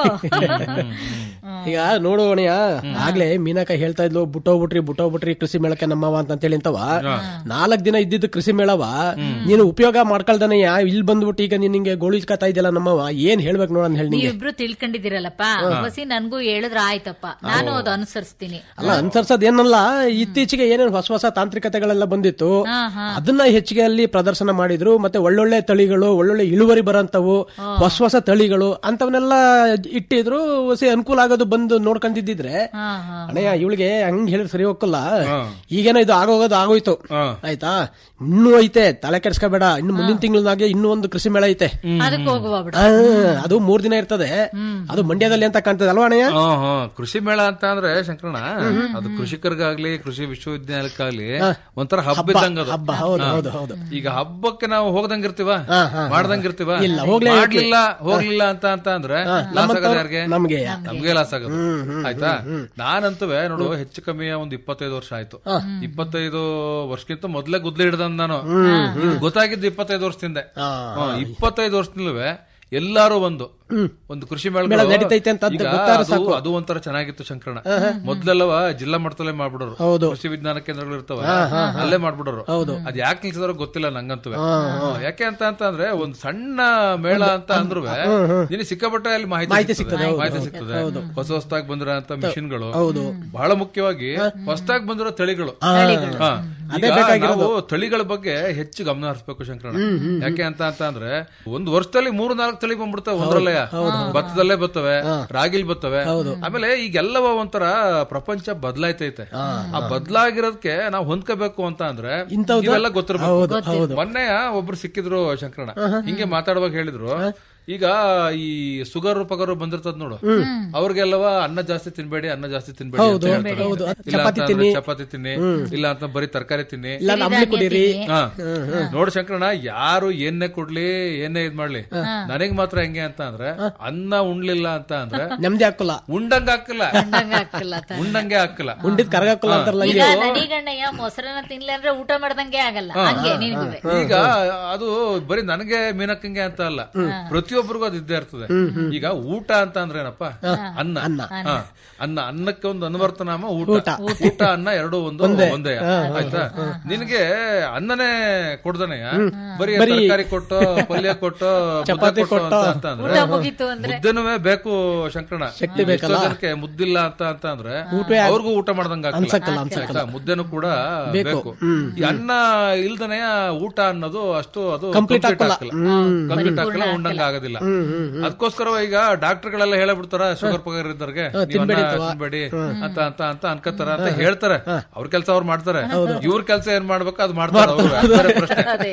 ಈಗ ನೋಡು ಅಣಯ್ಯ ಆಗ್ಲೇ ಮೀನಾಕ ಹೇಳ್ತಾ ಇದ್ಲು ಬುಟ್ಟೋಗ್ಬಿಟ್ರಿ ಬುಟ್ಟೋಗ್ಬಿಟ್ರಿ ಕೃಷಿ ಮೇಳಕ್ಕೆ ನಮ್ಮವ ಅಂತ ಹೇಳಿ ಅಂತವ ನಾಲ್ಕ್ ದಿನ ಇದ್ದಿದ್ದು ಕೃಷಿ ಮೇಳವ ನೀನು ಉಪಯೋಗ ಮಾಡ್ಕೊಳ್ದನಯ್ಯ ಇಲ್ಲಿ ಬಂದ್ಬಿಟ್ಟು ಈಗ ನೀನ್ ನಿಂಗೆ ಗೋಳಿಸ್ಕೊತಾ ಇದೆಯಲ್ಲ ನಮ್ಮವ ಏನ್ ಹೇಳ್ಬೇಕು ನೋಡನ್ ಹೇಳಿ ನಿಂಗೆ ನೀವಿಬ್ರು ತಿಳ್ಕೊಂಡಿದ್ದೀರಲ್ಲಪ್ಪ ಹೊಸಿ ನನ್ಗೂ ಹೇಳಿದ್ರ ಆಯ್ತಪ್ಪ ನಾನು ಅದು ಅನುಸರಿಸ್ತೀನಿ ಅಲ್ಲ ಅನ್ಸರ್ಸೋದ್ ಏನಲ್ಲ ಇತ್ತೀಚೆಗೆ ಏನೇನು ಹೊಸ ಹೊಸ ತಾಂತ್ರಿಕತೆಗಳೆಲ್ಲ ಬಂದಿತ್ತು ಹಾ, ಹಾ. ಅದನ್ನ ಹೆಚ್ಚಿಗೆ ಅಲ್ಲಿ ಪ್ರದರ್ಶನ ಮಾಡಿದ್ರು ಮತ್ತೆ ಒಳ್ಳೊಳ್ಳೆ ತಳಿಗಳು ಒಳ್ಳೊಳ್ಳೆ ಇಳುವರಿ ಬರೋಂತವು ಹೊಸ ಹೊಸ ತಳಿಗಳು ಅಂತವನ್ನೆಲ್ಲ ಇಟ್ಟಿದ್ರು ಹೊಸ ಅನುಕೂಲ ಆಗೋದು ಬಂದು ನೋಡ್ಕೊಂಡಿದ್ದಿದ್ರೆ ಹಾ ಹಾ ಅಣ್ಣಯ್ಯ ಇವಳಿಗೆ ಹಂಗ್ ಹೇಳಿದ್ರೆ ಸರಿ ಹೋಗಲ್ಲ ಈಗೇನೋ ಇದು ಆಗೋಗೋದು ಆಗೋಯ್ತು ಆಯ್ತಾ ಇನ್ನೂ ಐತೆ ತಲೆ ಕೆಡ್ಸ್ಕೋಬೇಡ ಇನ್ನು ಮುಂದಿನ ತಿಂಗಳಾಗೆ ಇನ್ನೂ ಒಂದು ಕೃಷಿ ಮೇಳ ಐತೆ ಅದಕ್ಕೆ ಹೋಗುವ ಬಿಡು ಆ, ಅದು ಮೂರ್ ದಿನ ಇರ್ತದೆ ಅದು ಮಂಡ್ಯದಲ್ಲಿ ಅಂತ ಕಾಣ್ತದೆ ಅಲ್ವಾ ಅಣ್ಣಯ್ಯ ಹ್ಮ್, ಹ್ಮ್. ಕೃಷಿ ಮೇಳ ಅಂತ ಅಂದ್ರೆ ಶಂಕರಣ್ಣ ಅದು ಕೃಷಿಕರಿಗಾಗ್ಲಿ ಕೃಷಿ ವಿಶ್ವವಿದ್ಯಾಲಯಕ್ಕಾಗ್ಲಿ ಒಂಥರ ಹಬ್ಬ ಇದ್ದಂಗ ಅದು. ಹಬ್ಬ ಹೌದು ಹಾ. ಹೌದು ಹೌದು ಈಗ ಹಬ್ಬಕ್ಕೆ ನಾವು ಹೋಗದಂಗಿರ್ತೀವ ಹಾ, ಹಾ, ಮಾಡ್ದಂಗಿರ್ತೀವ ಇಲ್ಲ, ಹೋಗ್ಲೇ ಮಾಡ್ಲಿಲ್ಲ ಹೋಗ್ಲಿಲ್ಲ ಅಂತ ಅಂತ ಅಂದ್ರೆ ಲಾಸ್ ಆಗೋದು ಯಾರಿಗೆ ನಮ್ಗೆ ನಮ್ಗೆ ಲಾಸ್ ಆಗೋದು ಆಯ್ತಾ ನಾನಂತುವೆ ನೋಡು ಹೆಚ್ಚು ಕಮ್ಮಿ ಒಂದ್ ಇಪ್ಪತ್ತೈದು ವರ್ಷ ಆಯ್ತು ಇಪ್ಪತ್ತೈದು ವರ್ಷಕ್ಕಿಂತ ಮೊದ್ಲೇ ಗುದ್ಲಿ ಹಿಡ್ದಂದ್ ನಾನು ಇದು ಗೊತ್ತಾಗಿದ್ದು ಇಪ್ಪತ್ತೈದು ವರ್ಷದಿಂದ ಹ್ಮ್, ಇಪ್ಪತ್ತೈದು ವರ್ಷದಲ್ಲೂ ಎಲ್ಲಾರು ಒಂದು ಒಂದು ಕೃಷಿ ಮೇಳ ಮೇಳ ನಡೀತೈತೆ ಅಂತ ಅಂತ ಗೊತ್ತಾದ್ರೆ ಸಾಕು. ಅದು ಒಂಥರ ಚೆನ್ನಾಗಿತ್ತು ಶಂಕರಣ ಮೊದ್ಲೆಲ್ಲವ ಜಿಲ್ಲಾ ಮಟ್ಟದಲ್ಲೇ ಮಾಡ್ಬಿಡೋರು ಹೌದು. ಕೃಷಿ ವಿಜ್ಞಾನ ಕೇಂದ್ರಗಳು ಇರ್ತಾವ ಅಲ್ಲೇ ಮಾಡ್ಬಿಡೋರು ಅದ್ ಯಾಕೆ ನಿಲ್ಸಿದಾರೋ ಗೊತ್ತಿಲ್ಲ ನಂಗಂತೂ ಯಾಕೆ ಅಂತ ಅಂತ ಅಂದ್ರೆ ಒಂದ್ ಸಣ್ಣ ಮೇಳ ಅಂತ ಅಂದ್ರು ನಿನಗೆ ಸಿಕ್ಕಾಪಟ್ಟೆ ಅಲ್ಲಿ ಮಾಹಿತಿ ಮಾಹಿತಿ ಸಿಗ್ತದೆ. ಸಿಗ್ತದೆ, ಹೌದು, ಮಾಹಿತಿ ಸಿಗ್ತದೆ ಹೊಸ ಹೊಸದಾಗಿ ಬಂದಿರೋಂತ ಮಿಷಿನ್ಗಳು ಹೌದು. ಬಹಳ ಮುಖ್ಯವಾಗಿ ಹೊಸದಾಗಿ ಬಂದಿರೋ ತಳಿಗಳು ಹಾ. ಹಾ. ಅದೇ ಈಗ ಬೇಕಾಗಿರೋದು. ನಾವು ತಳಿಗಳ ಬಗ್ಗೆ ಹೆಚ್ಚು ಗಮನ ಹರಿಸಬೇಕು ಶಂಕರಣ್ಣ ಯಾಕೆ ಅಂತ ಅಂತ ಅಂದ್ರೆ ಒಂದು ವರ್ಷದಲ್ಲಿ ಮೂರು ನಾಲ್ಕು ತಳಿ ಬಂದ್ಬಿಡ್ತವೆ ಒಂದ್ರಲ್ಲೇ ಭತ್ತದಲ್ಲೇ ಬರ್ತವೆ ರಾಗಿಲ್ ಬರ್ತವೆ ಆಮೇಲೆ ಈಗೆಲ್ಲವ ಒಂಥರ ಪ್ರಪಂಚ ಬದಲಾಯ್ತೈತೆ ಆ ಬದಲಾಗಿರೋದಕ್ಕೆ ನಾವು ಹೊಂದ್ಕೋಬೇಕು ಅಂತ ಅಂದ್ರೆ ಇಂಥವ್ದು- ಇವೆಲ್ಲ ಹೌದು, ಗೊತ್ತಿರ್ಬೇಕು ಹೌದು. ಮೊನ್ನೆ ಒಬ್ರು ಸಿಕ್ಕಿದ್ರು ಶಂಕರಣ್ಣ ಹಿಂಗೆ ಮಾತಾಡುವಾಗ ಹೇಳಿದ್ರು ಈಗ ಈ ಸುಗರ್ ಪಗರ್ ಬಂದಿರ್ತದ ನೋಡು ಅವ್ರಿಗೆಲ್ಲವ ಅನ್ನ ಜಾಸ್ತಿ ತಿನ್ಬೇಡಿ ಅನ್ನ ಜಾಸ್ತಿ ತಿನ್ಬೇಡಿ ಅಂತ ಹೌದು, ಹೇಳ್ತಾರೆ. ಹೌದು. ಇಲ್ಲ ಚಪಾತಿ ಅಂತ ತಿನ್ನಿ. ಅಂದ್ರೆ ಚಪಾತಿ ತಿನ್ನಿ ಇಲ್ಲ ಅಂತ ಬರೀ ತರಕಾರಿ ತಿನ್ನಿ ಇಲ್ಲ ನಮ್ಲಿ ಕುಡೀರಿ ಹಾ. ನೋಡು ಶಂಕರಣ್ಣ ಯಾರು ಏನೇ ಕೊಡ್ಲಿ ಏನೇ ಇದ್ ಮಾಡ್ಲಿ ನನಗ್ ಮಾತ್ರ ಹೆಂಗೆ ಅಂತ ಅಂದ್ರೆ ಅನ್ನ ಉಣ್ಲಿಲ್ಲ ಅಂತ ಅಂದ್ರೆ ನೆಮ್ಮದಿ ಹಾಕಲ್ಲ ಉಂಡಂಗ ಹಾಕಲ್ಲ ಉಂಡಂಗ್ ಹಾಕಲ್ಲ ತಾನೆ. ಉಂಡಂಗೆ ಹಾಕಲ್ಲ ಉಂಡಿದ್ ಕರಗಾಕಲ್ಲ ಅಂತಾರಲ್ಲ ಈಗ ಹಂಗೆ ನಡಿಗಣ್ಣಯ್ಯ ಮೊಸರನ್ನ ತಿನ್ಲಿ ಅಂದ್ರೆ ಊಟ ಮಾಡ್ದಂಗೆ ಆಗಲ್ಲ ಹಂಗೆ ನಿನಗುವೆ ಈಗ ಅದು ಬರೀ ನನಗೆ ಮೀನಕ್ಕಂಗೆ ಅಂತ ಅಲ್ಲ ಪ್ರತಿಯೊಬ್ಬರಿಗೂ ಅದು ಇದ್ದೇ ಇರ್ತದೆ ಈಗ ಊಟ ಅಂತ ಅಂದ್ರೆ ಏನಪ್ಪ ಅನ್ನ ಹಾ. ಅನ್ನ ಅನ್ನಕ್ಕೆ ಒಂದು ಅನ್ವರ್ತನಾಮ ಊಟ ಊಟ ಅನ್ನ ಎರಡು ಒಂದು ಒಂದೇ ಆಯ್ತಾ ನಿನಗೆ ಅನ್ನನೇ ಕೊಡ್ದನೆಯ ಬರೀ ತರಕಾರಿ ಕೊಟ್ಟು ಪಲ್ಯ ಕೊಟ್ಟು ಮುದ್ದೆ ಕೊಟ್ಟು ಅಂತ ಅಂತ ಅಂದ್ರೆ ಊಟ ಮುಗೀತು ಅಂದ್ರೆ ಮುದ್ದೆನೂ ಬೇಕು ಶಂಕರಣ ಎಷ್ಟೋ ಜನಕ್ಕೆ ಮುದ್ದಿಲ್ಲ ಅಂತ ಅಂತ ಅಂದ್ರೆ ಅವ್ರಿಗೂ ಊಟ ಮಾಡ್ದಂಗ ಅನ್ಸಕ್ಕಲ್ಲ, ಅನ್ಸಕ್ಕಲ್ಲ. ಮುದ್ದೆನೂ ಕೂಡ ಬೇಕು ಈ ಅನ್ನ ಇಲ್ದನೆಯ ಊಟ ಅನ್ನೋದು ಅಷ್ಟು ಅದು Complete ಕಂಪ್ಲೀಟ್ ಹಾಕಲ್ಲ. ಹಾಕಲ್ಲ ಕಂಪ್ಲೀಟ್ ಹಾಕಲ್ಲ ಉಂಡಂಗ ಆಗೋದಿಲ್ಲ ಅದಕ್ಕೋಸ್ಕರ ಈಗ ಡಾಕ್ಟರ್ಗಳೆಲ್ಲ ಹೇಳಬಿಡ್ತಾರ ಶುಗರ್ ಪಗರ್ ಇದ್ದವ್ರಿಗೆ ನೀವ್ ಅನ್ನ ತಿನ್ಬೇಡಿ ಅಂತ ಅಂತ ಅಂತ ಅನ್ಕೋತಾರ ಅಂತ ಹೇಳ್ತಾರೆ ಅವ್ರ ಕೆಲಸ ಅವ್ರು ಮಾಡ್ತಾರೆ ಇವ್ರ ಕೆಲಸ ಏನ್ ಮಾಡ್ಬೇಕು ಅದು ಮಾಡ್ತಾರೆ ಅವ್ರು. ಅದು ಬೇರೆ ಪ್ರಶ್ನೆ ಅದೇ. ಹಾ, ಅದು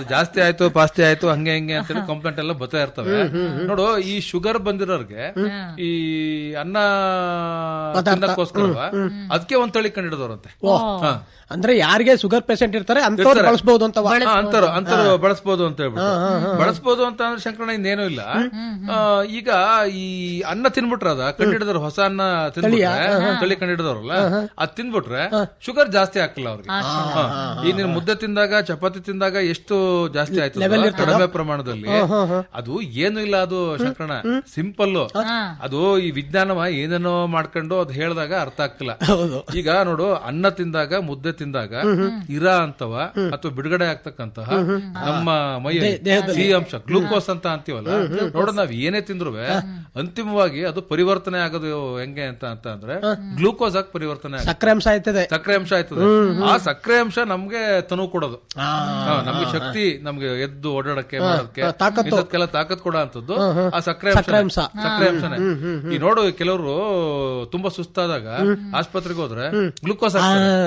ಜಾಸ್ತಿ ಆಯ್ತು ಪಾಸ್ತಿ ಆಯ್ತು ಹಂಗೆ ಹಿಂಗೆ ಅಂತೇಳಿ ಕಂಪ್ಲೇಂಟ್ ಎಲ್ಲ ಬರ್ತಾ ಇರ್ತವೆ ನೋಡು ಈ ಶುಗರ್ ಬಂದಿರೋರ್ಗೆ ಈ ಅನ್ನ ತಿನ್ನಕ್ಕೋಸ್ಕರವ ಅದಕ್ಕೆ ಒಂದ್ ತಳಿ ಕಂಡಿಡಿದವ್ರಂತೆ ಹಾ. ಅಂದ್ರೆ ಯಾರಿಗೆ ಶುಗರ್ ಪೇಷಂಟ್ ಇರ್ತಾರೆ ಅಂತವ್ರು ಬಳಸಬಹುದು ಅಂತ ಹಾ, ಅಂತರು ಅಂತರು ಬಳಸ್ಬೋದು ಅಂತ ಹೇಳ್ಬಿಟ್ಟು ಬಳಸ್ಬೋದು ಅಂತ ಅಂದ್ರೆ ಶಂಕರಣ ಇನ್ನೇನು ಇಲ್ಲ ಆ, ಈಗ ಈ ಅನ್ನ ತಿನ್ಬಿಟ್ರ ಅದ ಕಂಡಿಡಿದ್ರು ಹೊಸ ಅನ್ನ ತಿನ್ಬಿಟ್ರೆ ತಳಿ ಕಂಡಿಡಿದವ್ರಲ್ಲ ಅದ್ ತಿನ್ಬಿಟ್ರೆ ಶುಗರ್ ಜಾಸ್ತಿ ಹಾಕಿಲ್ಲ ಅವ್ರಿಗೆ ಹಾ. ಈ ನೀನ್ ಮುದ್ದೆ ತಿಂದಾಗ ಚಪಾತಿ ತಿಂದಾಗ ಎಷ್ಟು ಜಾಸ್ತಿ ಆಯ್ತು ಕಡಿಮೆ ಪ್ರಮಾಣದಲ್ಲಿ ಅದು ಏನು ಇಲ್ಲ ಅದು ಶಂಕರಣ ಸಿಂಪಲ್ ಅದು ಈ ವಿಜ್ಞಾನವ ಏನೇನೋ ಮಾಡ್ಕೊಂಡು ಅದು ಹೇಳಿದಾಗ ಅರ್ಥ ಆಗ್ತಿಲ್ಲ ಈಗ ನೋಡು ಅನ್ನ ತಿಂದಾಗ ಮುದ್ದೆ ತಿಂದಾಗ ಇರಾ ಅಂತವ ಅಥವಾ ಬಿಡುಗಡೆ ಆಗ್ತಕ್ಕಂತಹ ನಮ್ಮ ಮೈ ಸಿಹಿ ಅಂಶ ಗ್ಲೂಕೋಸ್ ಅಂತ ಅಂತೀವಲ್ಲ ನೋಡು ನಾವ್ ಏನೇ ತಿಂದ್ರು ಅಂತಿಮವಾಗಿ ಅದು ಪರಿವರ್ತನೆ ಆಗೋದು ಹೆಂಗೆ ಅಂತ ಅಂತ ಅಂದ್ರೆ ಗ್ಲೂಕೋಸ್ ಆಗಿ ಪರಿವರ್ತನೆ ಆಗುತ್ತೆ ಸಕ್ಕರೆ ಅಂಶ ಆಯ್ತದೆ ಸಕ್ಕರೆ ಅಂಶ ಆಯ್ತದೆ ಆ ಸಕ್ಕರೆ ಅಂಶ ನಮ್ಗೆ ತನು ಕೊಡೋದು ಹಾ, ನಮ್ಗೆ ಶಕ್ತಿ ನಮ್ಗೆ ಎದ್ದು ಓಡಾಡಕ್ಕೆ ಮಾಡೋದಕ್ಕೆ ಇಂಥದ್ಕೆಲ್ಲ ತಾಕತ್ ಕೊಡೋ ಅಂತದ್ದು ಆ ಸಕ್ಕರೆ ಅಂಶ ಸಕ್ಕರೆ ಅಂಶನೇ ಈ ನೋಡು ಕೆಲವರು ತುಂಬಾ ಸುಸ್ತಾದಾಗ ಆಸ್ಪತ್ರೆಗೆ ಹೋದ್ರೆ ಗ್ಲೂಕೋಸ್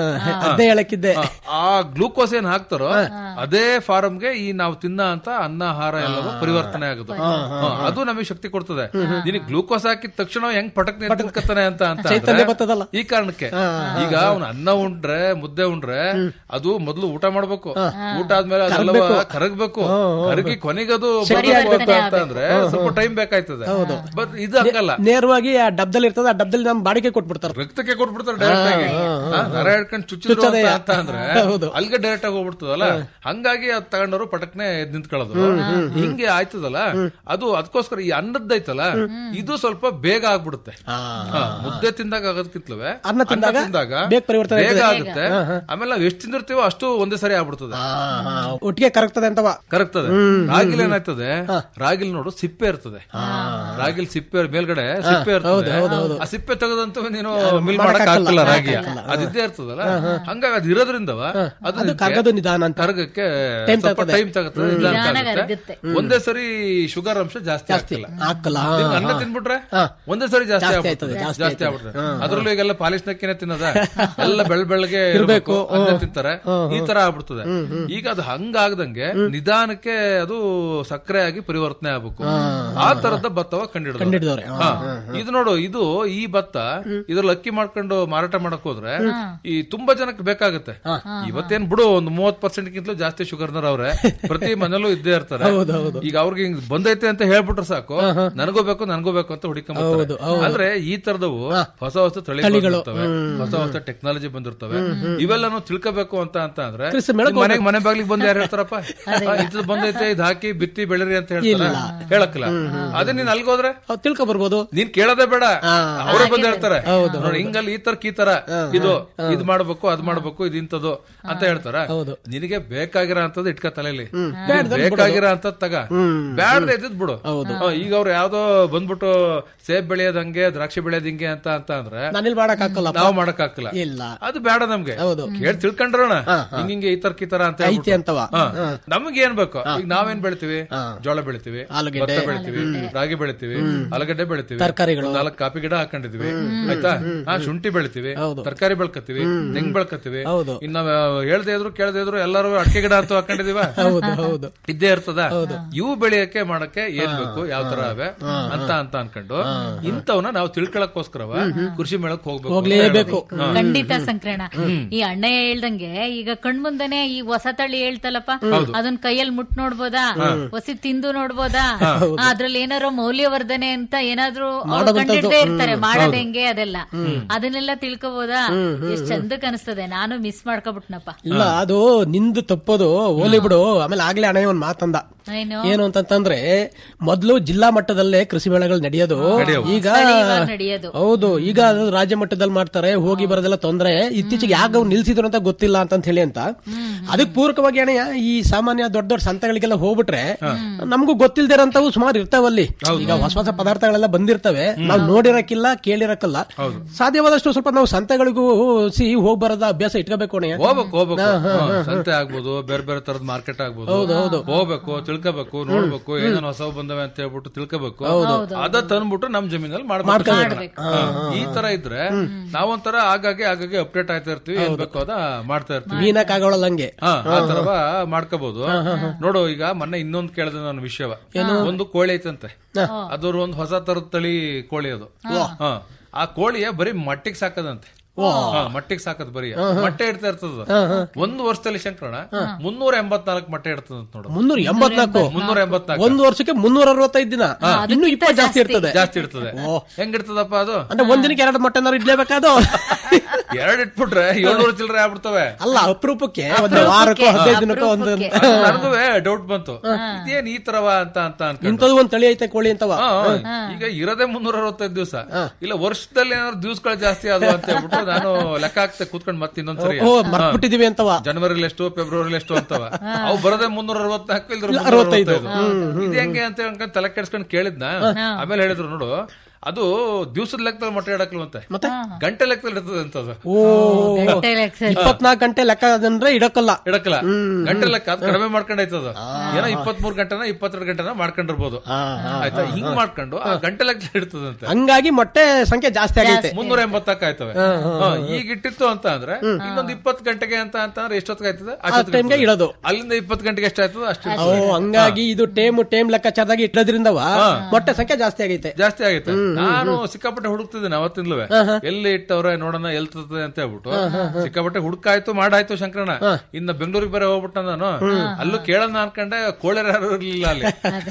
ಅದೇ ಹೇಳಕ್ಕಿದ್ದೆ ಆ ಗ್ಲೂಕೋಸ್ ಏನ್ ಹಾಕ್ತಾರೋ ಅದೇ ಫಾರಮ್ಗೆ ಈ ನಾವು ತಿನ್ನ ಅಂತ ಅನ್ನ ಆಹಾರ ಎಲ್ಲವೂ ಪರಿವರ್ತನೆ ಆಗೋದು ಹಾ, ಅದು ನಮಗೆ ಶಕ್ತಿ ಕೊಡ್ತದೆ ನಿನಗೆ ಗ್ಲೂಕೋಸ್ ಹಾಕಿದ ತಕ್ಷಣ ಹೆಂಗ್ ಪಟಕ್ ನಿಂತ್ಕತ್ತಾನೆ ಅಂತ ಅಂತ ಅಂದ್ರೆ ಬರ್ತದಲ್ಲ. ಈ ಕಾರಣಕ್ಕೆ ಈಗ ಅವನು ಅನ್ನ ಉಂಡ್ರೆ ಮುದ್ದೆ ಉಂಡ್ರೆ ಅದು ಮೊದಲು ಊಟ ಮಾಡ್ಬೇಕು ಊಟ ಆದ್ಮೇಲೆ ಅದೆಲ್ಲ ಕರಗ್ಬೇಕು ಕರಗಿ ಕೊನೆಗೆ ಅದು ಬರ್ಬೇಕು ಅಂತ ಅಂತ ಅಂದ್ರೆ ಸ್ವಲ್ಪ ಟೈಮ್ ಬೇಕಾಯ್ತದೆ ಬಟ್ ಇದು ಹಂಗಲ್ಲ ನೇರವಾಗಿ ಆ ಡಬ್ದಲ್ಲಿ ಇರ್ತದೆ ಆ ಡಬ್ದಲ್ಲಿ ನಮ್ ಬಾಡಿಗೆ ಕೊಟ್ಬಿಡ್ತಾರೆ ರಕ್ತಕ್ಕೆ ಕೊಟ್ಬಿಡ್ತಾರೆ ಡೈರೆಕ್ಟ್ ಆಗಿ ಹಾ, ನರ ಹಿಡ್ಕೊಂಡು ಚುಚ್ಚಿದ್ರು ಅಂತ ಅಂತ ಅಂದ್ರೆ ಅಲ್ಲಿಗೆ ಡೈರೆಕ್ಟ್ ಆಗಿ ಹೋಗ್ಬಿಡ್ತದಲ್ಲ ಹಂಗಾಗಿ ಅದ್ ತಗೊಂಡವರು ಪಟಕ್ನೆ ಎದ್ ನಿಂತ್ಕೊಳ್ಳೋದು ಹಿಂಗೆ ಆಯ್ತದಲ್ಲ ಅದು ಅದಕ್ಕೋಸ್ಕರ ಈ ಅನ್ನದ್ದೈತಲ್ಲ ಇದು ಸ್ವಲ್ಪ ಬೇಗ ಆಗ್ಬಿಡುತ್ತೆ ಹಾ, ಮುದ್ದೆ ತಿಂದಾಗ ಆಗೋದಕ್ಕಿಂತಲೇ ಅನ್ನ ತಿಂದಾಗ ಬೇಗ ಪರಿವರ್ತನೆ ಬೇಗ ಆಗುತ್ತೆ ಆಮೇಲೆ ನಾವ್ ಎಷ್ಟು ತಿಂದಿರ್ತೀವೋ ಅಷ್ಟು ಒಂದೇ ಸರಿ ಆಗ್ಬಿಡ್ತದೆ ಒಟ್ಟಿಗೆ ಕರಗ್ತದೆ ಅಂತವ ಕರೆಕ್ತದೆ ರಾಗಿಲ್ ಏನಾಯ್ತದೆ ರಾಗಿಲ್ ನೋಡು ಸಿಪ್ಪೆ ಇರ್ತದೆ ರಾಗಿಲ್ ಸಿಪ್ಪೆ ಮೇಲ್ಗಡೆ ಸಿಪ್ಪೆ ಇರ್ತದೆ ಆ ಸಿಪ್ಪೆ ತೆಗೆದಂತೂ ನೀನು ಮಿಲ್ ಮಾಡಕ್ ಆಗಲ್ಲ ರಾಗಿ ಅದಿದ್ದೇ ಇರ್ತದಲ್ಲ ಹಂಗಾಗಿ ಅದ್ ಇರೋದ್ರಿಂದವ ಅದು ಕರಗದು ನಿಧಾನ ಅಂತ ಕರಗಕ್ಕೆ ಸ್ವಲ್ಪ ಟೈಮ್ ತಗುತ್ತೆ ನಿಧಾನಕ್ಕೆ ಆಗುತ್ತೆ. ಒಂದೇ ಸರಿ ಶುಗರ್ ಅಂಶ ಜಾಸ್ತಿ ಆಗ್ತಿಲ್ಲ ಹಾಕಲ್ಲ ನೀನ್ ಅನ್ನ ತಿನ್ಬಿಟ್ರೆ ಒಂದೇ ಸರಿ ಜಾಸ್ತಿ ಆಗ್ಬಿಡ್ತದೆ ಜಾಸ್ತಿ ಆಗ್ಬಿಟ್ರೆ ಅದ್ರಲ್ಲೂ ಈಗೆಲ್ಲ ಪಾಲಿಶ್ ನಕ್ಕಿನೇ ತಿನ್ನದ ಎಲ್ಲ ಬೆಳ್ ಬೆಳಗ್ಗೆ ಇರ್ಬೇಕು ಅನ್ನ ತಿಂತಾರೆ ಈ ತರ ಆಗ್ಬಿಡ್ತದೆ ಈಗ ಅದು ಹಂಗಾಗ್ದಂಗೆ ನಿಧಾನಕ್ಕೆ ಅದು ಸಕ್ಕರೆ ಆಗಿ ಪರಿವರ್ತನೆ ಆಗ್ಬೇಕು ಆ ತರದ ಭತ್ತವ ಕಂಡಿಡಿದವ್ರೆ ಕಂಡಿಡ್ದವ್ರೆ. ಹಾ. ಇದು ನೋಡು ಇದು ಈ ಭತ್ತ ಇದ್ರಲ್ಲಿ ಅಕ್ಕಿ ಮಾಡ್ಕೊಂಡು ಮಾರಾಟ ಮಾಡಕ್ ಹೋದ್ರೆ ಈ ತುಂಬಾ ಜನಕ್ಕೆ ಬೇಕಾಗುತ್ತೆ ಇವತ್ತೇನ್ ಬಿಡು ಒಂದು ಮೂವತ್ ಪರ್ಸೆಂಟ್ ಗಿಂತಲೂ ಜಾಸ್ತಿ ಶುಗರ್ನರ್ ಅವ್ರೆ ಪ್ರತಿ ಮನೇಲೂ ಇದ್ದೇ ಇರ್ತಾರೆ ಈಗ ಅವ್ರಿಗೆ ಹಿಂಗ್ ಬಂದೈತೆ ಅಂತ ಹೇಳ್ಬಿಟ್ರೆ ಸಾಕು ನನಗೂ ಬೇಕು ನನಗೂ ಬೇಕು ಅಂತ ಹುಡುಕೊಂಡ್ ಅಂದ್ರೆ ಈ ತರದವು ಹೊಸ ಹೊಸ ತಳಿಗಳು ಬಂದಿರ್ತವೆ ಹೊಸ ಹೊಸ ಟೆಕ್ನಾಲಜಿ ಬಂದಿರ್ತವೆ ಇವೆಲ್ಲಾನು ತಿಳ್ಕೋಬೇಕು ಅಂತ ಅಂತ ಅಂದ್ರೆ ಮನೆಗೆ ಮನೆ ಬಾಗ್ಲಿಗೆ ಬಂದು ಯಾರು ಹೇಳ್ತಾರಪ್ಪ ಇದು ಬಂದೈತೆ ಇದು ಹಾಕಿ ಬಿತ್ತಿ ಬೆಳಿರಿ ಅಂತ ಹೇಳ್ತಾರ ಹೇಳಕ್ಕಿಲ್ಲ ಅದೇ ನೀನ್ ಅಲ್ಗೋದ್ರೆ ಅವ್ ತಿಳ್ಕೊ ಬರ್ಬೋದು ನೀನ್ ಕೇಳೋದೇ ಬೇಡ ಅವರೇ ಬಂದ್ ಹೇಳ್ತಾರೆ ನೋಡಿ ಹಿಂಗಲ್ಲಿ ಈ ತರಕ್ ಈ ತರ ಇದು ಇದ್ ಮಾಡ್ಬೇಕು ಅದ್ ಮಾಡ್ಬೇಕು ಇದು ಇಂಥದ್ದು ಅಂತ ಹೇಳ್ತಾರ ನಿನಗೆ ಬೇಕಾಗಿರೋ ಅಂತದ್ದು ಇಟ್ಕ ತಲೆಯಲ್ಲಿ ಬೇಕಾಗಿರೋ ಅಂತ ತಗ ಬ್ಯಾಡ್ದೆ ಇದ್ದಿದ್ ಬಿಡು ಹಾ, ಈಗ ಅವ್ರು ಯಾವ್ದೋ ಬಂದ್ಬಿಟ್ಟು ಸೇಬ್ ಬೆಳೆಯೋದ್ ಹಂಗೆ ದ್ರಾಕ್ಷಿ ಬೆಳೆಯೋದ್ ಹಿಂಗೆ ಅಂತ ಅಂತ ಅಂದ್ರೆ ನಾನಿಲ್ ಮಾಡಕ್ ಹಾಕಲ್ಲ ನಾವು ಮಾಡಕ್ ಹಾಕಿಲ್ಲ ಇಲ್ಲ ಅದು ಬೇಡ ನಮ್ಗೆ ಕೇಳಿ ತಿಳ್ಕೊಂಡ್ರೋಣ ಹಿಂಗ ಹಿಂಗೆ ಈ ತರ್ಕ ಈ ತರ ಅಂತ ಐತಿ ಹೇಳ್ಬಿಟ್ಟು. ಅಂತವ ಹಾ. ನಮ್ಗೆ ಏನ್ ಬೇಕು ಈಗ ನಾವೇನ್ ಬೆಳಿತೀವಿ ಜೋಳ ಬೆಳಿತೀವಿ ಆಲೂಗೆಡ್ಡೆ. ಭತ್ತ ಬೆಳಿತೀವಿ ರಾಗಿ ಬೆಳಿತೀವಿ ಆಲೂಗಡ್ಡೆ ಬೆಳಿತೀವಿ ತರ್ಕಾರಿಗಳು. ಒಂದ್ ನಾಲ್ಕು ಕಾಫಿ ಗಿಡ ಹಾಕೊಂಡಿದೀವಿ ಆಯ್ತಾ ಹಾ ಶುಂಠಿ ಬೆಳಿತೀವಿ ತರಕಾರಿ ಬೆಳ್ಕತ್ತೀವಿ ತೆಂಗ್ ಬೆಳ್ಕತ್ತೀವಿ ಹೌದು. ಇನ್ನ ಹೇಳ್ದೆ ಇದ್ರು ಕೇಳದೆ ಇದ್ರು ಎಲ್ಲರೂ ಅಡಿಕೆ ಗಿಡ ಅಂತ ಹಾಕೊಂಡಿದೀವ ಹೌದು ಹೌದು ಇದ್ದೇ ಇರ್ತದ ಇವು ಬೆಳೆಯಕ್ಕೆ ಮಾಡಕ್ಕೆ ಏನ್ ಬೇಕು ಯಾವ ತರ ಅವೆ ಅಂತ ಅಂತ ಅನ್ಕೊಂಡು ಇಂಥವನ್ನ ನಾವು ತಿಳ್ಕೊಳಕ್ಕೋಸ್ಕರವ ಕೃಷಿ ಮೇಳಕ್ ಹೋಗ್ಬೇಕು ಅಂತ ಹೋಗ್ಲೇಬೇಕು. ಹೇಳೋದು. ಹಾ. ಖಂಡಿತ ಸಂಕ್ರಣ ಈ ಅಣ್ಣ ಹೇಳ್ದಂಗೆ ಈಗ ಕಣ್ಮುಂದನೆ ಈ ಹೊಸ ತಳಿ ಹೇಳ್ತಲ್ಲಪ್ಪ ಅದನ್ನ ಕೈಯಲ್ಲಿ ಮುಟ್ ನೋಡ್ಬೋದಾ ಹೊಸಿ ತಿಂದು ನೋಡ್ಬೋದಾ ಅದ್ರಲ್ಲಿ ಏನಾದ್ರು ಮೌಲ್ಯವರ್ಧನೆ ಅಂತ ಏನಾದ್ರು ಅವ್ರು ಕಂಡಿಡ್ದೇ ಇರ್ತಾರೆ ಮಾಡೋದ್ ಹೆಂಗೆ ಅದೆಲ್ಲ ಅದನ್ನೆಲ್ಲ ತಿಳ್ಕೊಬೋದಾ ಎಷ್ಟ್ ಚಂದಕ್ ಅನಿಸ್ತದೆ ನಾನು ಮಿಸ್ ಮಾಡ್ಕೊಬಿಟ್ನಪ್ಪ ಇಲ್ಲ ಅದು ನಿಂದು ತಪ್ಪೋದು ಹೋಲಿ ಬಿಡು ಆಮೇಲೆ ಆಗ್ಲೇ ಅಣ್ಣ ಒಂದ್ ಮಾತಂದ ಏನು ಏನು ಅಂತಂತಂದ್ರೆ ಮೊದ್ಲು ಜಿಲ್ಲಾ ಮಟ್ಟದಲ್ಲೇ ಕೃಷಿ ಮೇಳಗಳು ನಡೆಯೋದು ಈಗ ಸ್ಥಳೀಯವಾಗಿ ನಡೆಯೋದು ಹೌದು ಈಗ ಅದು ರಾಜ್ಯ ಮಟ್ಟದಲ್ಲಿ ಮಾಡ್ತಾರೆ ಹೋಗಿ ಬರೋದೆಲ್ಲ ತೊಂದ್ರೆ ಇತ್ತೀಚೆಗೆ ಯಾಕೆ ಅವ್ರು ನಿಲ್ಸಿದ್ರು ಅಂತ ಗೊತ್ತಿಲ್ಲ ಅಂತ ಹೇಳಿ ಅಂತ ಅದಕ್ಕೆ ಪೂರಕವಾಗಿ ಅಣ್ಣಯ್ಯ ಈ ಸಾಮಾನ್ಯ ದೊಡ್ಡ ದೊಡ್ಡ ಸಂತೆಗಳಿಗೆಲ್ಲ ಹೋಗ್ಬಿಟ್ರೆ ನಮಗೂ ಗೊತ್ತಿಲ್ದಿರಂತವು ಸುಮಾರು ಇರ್ತಾವಲ್ಲಿ ಈಗ ಹೊಸ ಹೊಸ ಪದಾರ್ಥಗಳೆಲ್ಲ ಬಂದಿರ್ತವೆ ನಾವು ನೋಡಿರಕ್ಕಿಲ್ಲ ಕೇಳಿರಕ್ಕಲ್ಲ ಸಾಧ್ಯವಾದಷ್ಟು ಸ್ವಲ್ಪ ನಾವು ಸಂತೆಗಳಿಗೂ ಸಿ ಹೋಗಿ ಬರೋದ ಅಭ್ಯಾಸ ಇಟ್ಕೋಬೇಕು ಅಣ್ಣಯ್ಯ ಹೋಗ್ಬೇಕು ಹೋಗ್ಬೇಕು ಹಾ, ಸಂತೆ ಆಗ್ಬೋದು ಬೇರೆ ಬೇರೆ ತರದ ಮಾರ್ಕೆಟ್ ಆಗ್ಬೋದು ಹೋಗ್ಬೇಕು ತಿಳ್ಕೋಬೇಕು ನೋಡ್ಬೇಕು ಏನೇನು ಹೊಸವು ಬಂದವೆ ಅಂತ ಹೇಳ್ಬಿಟ್ಟು ತಿಳ್ಕೋಬೇಕು ಅದ ತಂದ್ಬಿಟ್ಟು ನಮ್ ಜಮೀನಲ್ಲಿ ಮಾಡ್ಬೇಕು ಹಾ, ಈ ತರ ಇದ್ರೆ ನಾವೊಂಥರ ಆಗಾಗ್ಗೆ ಆಗಾಗ್ಗೆ ಅಪ್ಡೇಟ್ ಆಯ್ತಾ ಇರ್ತೀವಿ ಏನ್ ಬೇಕೋ ಅದ ಮಾಡ್ತಾ ಇರ್ತೀವಿ ಮೀನಕ್ಕಾಗೋಳಲ್ಲ ಹಂಗೆ ಹಾ ಆ ತರವ ಮಾಡ್ಕೊಂಡ್ ಮಾಡ್ಕೋಬಹುದು ನೋಡು ಈಗ ಮೊನ್ನೆ ಇನ್ನೊಂದು ಕೇಳಿದೆ ನಾನು ವಿಷಯವ ಒಂದು ಕೋಳಿ ಐತಂತೆ ಅದ್ರ ಒಂದು ಹೊಸ ತರದ ತಳಿ ಕೋಳಿ ಅದು ಹ. ಆ ಕೋಳಿಯ ಬರೀ ಮಟ್ಟಿಗೆ ಸಾಕದಂತೆ ಹಾ, ಮಟ್ಟಿಗೆ ಸಾಕದ್ ಬರೀ ಮೊಟ್ಟೆ ಇಡ್ತಾ ಇರ್ತದ ಒಂದು ವರ್ಷದಲ್ಲಿ ಶಂಕರಣ ಮುನ್ನೂರ ಎಂಬತ್ನಾಲ್ಕು ಮೊಟ್ಟೆ ಇಡ್ತದಂತ ನೋಡು ಮುನ್ನೂರ ಎಂಬತ್ನಾಲ್ಕು ಮುನ್ನೂರ ಎಂಬತ್ನಾಲ್ಕು ಒಂದು ವರ್ಷಕ್ಕೆ ಮುನ್ನೂರ ಅರವತ್ತೈದು ದಿನ ಇನ್ನು ಇಪ್ಪತ್ತು ಜಾಸ್ತಿ ಇರ್ತದೆ ಜಾಸ್ತಿ ಇರ್ತದೆ ಹೆಂಗ್ ಇರ್ತದಪ್ಪ ಅದು ಅಂದ್ರೆ ಒಂದಿನಕ್ಕೆ ಎರಡು ಮೊಟ್ಟೆನಾರು ಇಡ್ಲೇಬೇಕಾದು ಎರಡ್ ಇಟ್ಬಿಟ್ರೆ ಏಳ್ನೂರು ಚಿಲ್ಲರೆ ಆಗ್ಬಿಡ್ತವೆ ಅಲ್ಲ ಅಪರೂಪಕ್ಕೆ ಒಂದು ವಾರಕ್ಕೋ ಹದಿನೈದು ದಿನಕ್ಕೋ ಒಂದು ನನಗೂ ಡೌಟ್ ಬಂತು ಇದೇನ್ ಈ ತರವ ಅಂತ ಅಂತ ಅನ್ಕೊಂಡು ಇಂಥದ್ದು ಒಂದ್ ತಳಿ ಐತೆ ಕೋಳಿ ಅಂತವ ಹಾ, ಈಗ ಇರೋದೇ ಮುನ್ನೂರ ಅರವತ್ತೈದು ದಿವಸ ಇಲ್ಲ ವರ್ಷದಲ್ಲಿ ಏನಾದ್ರು ದಿವಸಗಳು ಜಾಸ್ತಿ ಆದವು ಅಂತ ಹೇಳ್ಬಿಟ್ಟು ನಾನು ಲೆಕ್ಕ ಹಾಕ್ತೆ ಕೂತ್ಕೊಂಡು ಮತ್ತೆ ಇನ್ನೊಂದ್ಸರಿ ಓ ಮರ್ಬಿಟ್ಟಿದೀವಿ ಅಂತವ ಜನವರಿಲಿ ಎಷ್ಟು ಫೆಬ್ರವರಿಲಿ ಎಷ್ಟು ಅಂತವ ಅವು ಬರೋದೇ ಮುನ್ನೂರ ಅರವತ್ನಾಲ್ಕು ಇಲ್ದ್ರ ಅರವತ್ತೈದು. ಇದು ಹೆಂಗೆ ಅಂತ ಹೇಳ್ಕೊಂಡು ತಲೆ ಕೆಡ್ಸ್ಕೊಂಡು ಕೇಳಿದ್ನ ಆಮೇಲೆ ಹೇಳಿದ್ರು ನೋಡು ಅದು ದಿವಸದ ಲೆಕ್ಕದಲ್ಲಿ ಮೊಟ್ಟೆ ಇಡಕ್ಲವಂತೆ ಮತ್ತೆ ಗಂಟೆ ಲೆಕ್ಕದಲ್ಲಿ ಇರ್ತದೆ ಅಂತ ಅದು ಓ ಇಪ್ಪತ್ನಾಲ್ಕು ಗಂಟೆ ಲೆಕ್ಕ ಅಂದ್ರೆ ಇಡಕ್ಕಲ್ಲ ಇಡಕಲ್ಲ ಗಂಟೆ ಲೆಕ್ಕ ಅದು ಕಡಿಮೆ ಮಾಡ್ಕೊಂಡೈತದ ಏನೋ ಇಪ್ಪತ್ಮೂರ್ ಗಂಟೆನ ಇಪ್ಪತ್ತೆರಡು ಗಂಟೆನ ಮಾಡ್ಕೊಂಡಿರ್ಬೋದು ಆಯ್ತಾ ಹಿಂಗ್ ಮಾಡ್ಕೊಂಡು ಆ ಗಂಟೆ ಲೆಕ್ಕ ಇಡ್ತದಂತೆ ಹಂಗಾಗಿ ಮೊಟ್ಟೆ ಸಂಖ್ಯೆ ಜಾಸ್ತಿ ಆಗೈತೆ ಮುನ್ನೂರ ಎಂಬತ್ತಾಕ ಆಯ್ತವೆ ಹಾ, ಈಗ ಇಟ್ಟಿತ್ತು ಅಂತ ಅಂದ್ರೆ ಇನ್ನೊಂದ್ ಇಪ್ಪತ್ ಗಂಟೆಗೆ ಅಂತ ಅಂತ ಅಂದ್ರೆ ಎಷ್ಟೊತ್ತಿಗೆ ಆಯ್ತದೆ ಅಷ್ಟೊತ್ತಿಗೆ ಟೈಮ್ಗೆ ಇರ್ತದೆ. ಇಡೋದು. ಅಲ್ಲಿಂದ ಇಪ್ಪತ್ ಗಂಟೆಗೆ ಎಷ್ಟು ಆಯ್ತದ ಅಷ್ಟು ಓ ಇರ್ತದೆ. ಹಂಗಾಗಿ ಇದು ಟೇಮ್ ಟೇಮ್ ಲೆಕ್ಕಾಚಾರದಾಗಿ ಇಟ್ಟದ್ರಿಂದವ ಮೊಟ್ಟೆ ಸಂಖ್ಯೆ ಜಾಸ್ತಿ ಆಗೈತೆ ಜಾಸ್ತಿ ಆಗೈತೆ ನಾನು ಸಿಕ್ಕಾಪಟ್ಟೆ ಹುಡುಕ್ತಿದ್ದೇನೆ ಅವತ್ತಿಂದಲೂ ಎಲ್ಲಿ ಇಟ್ಟವ್ರೆ ನೋಡೋಣ ಎಲ್ತದೆ ಅಂತ ಹೇಳ್ಬಿಟ್ಟು ಸಿಕ್ಕಾಪಟ್ಟೆ ಹುಡುಕಾಯ್ತು ಮಾಡಾಯ್ತು ಶಂಕರಣ ಇನ್ನ ಬೆಂಗಳೂರಿಗೆ ಬೇರೆ ಹೋಗ್ಬಿಟ್ಟ ನಾನು ಅಲ್ಲೂ ಕೇಳೋಣ ಅನ್ಕೊಂಡೆ ಕೋಳಿ ಯಾರು ಇರ್ಲಿಲ್ಲ ಅಲ್ಲಿ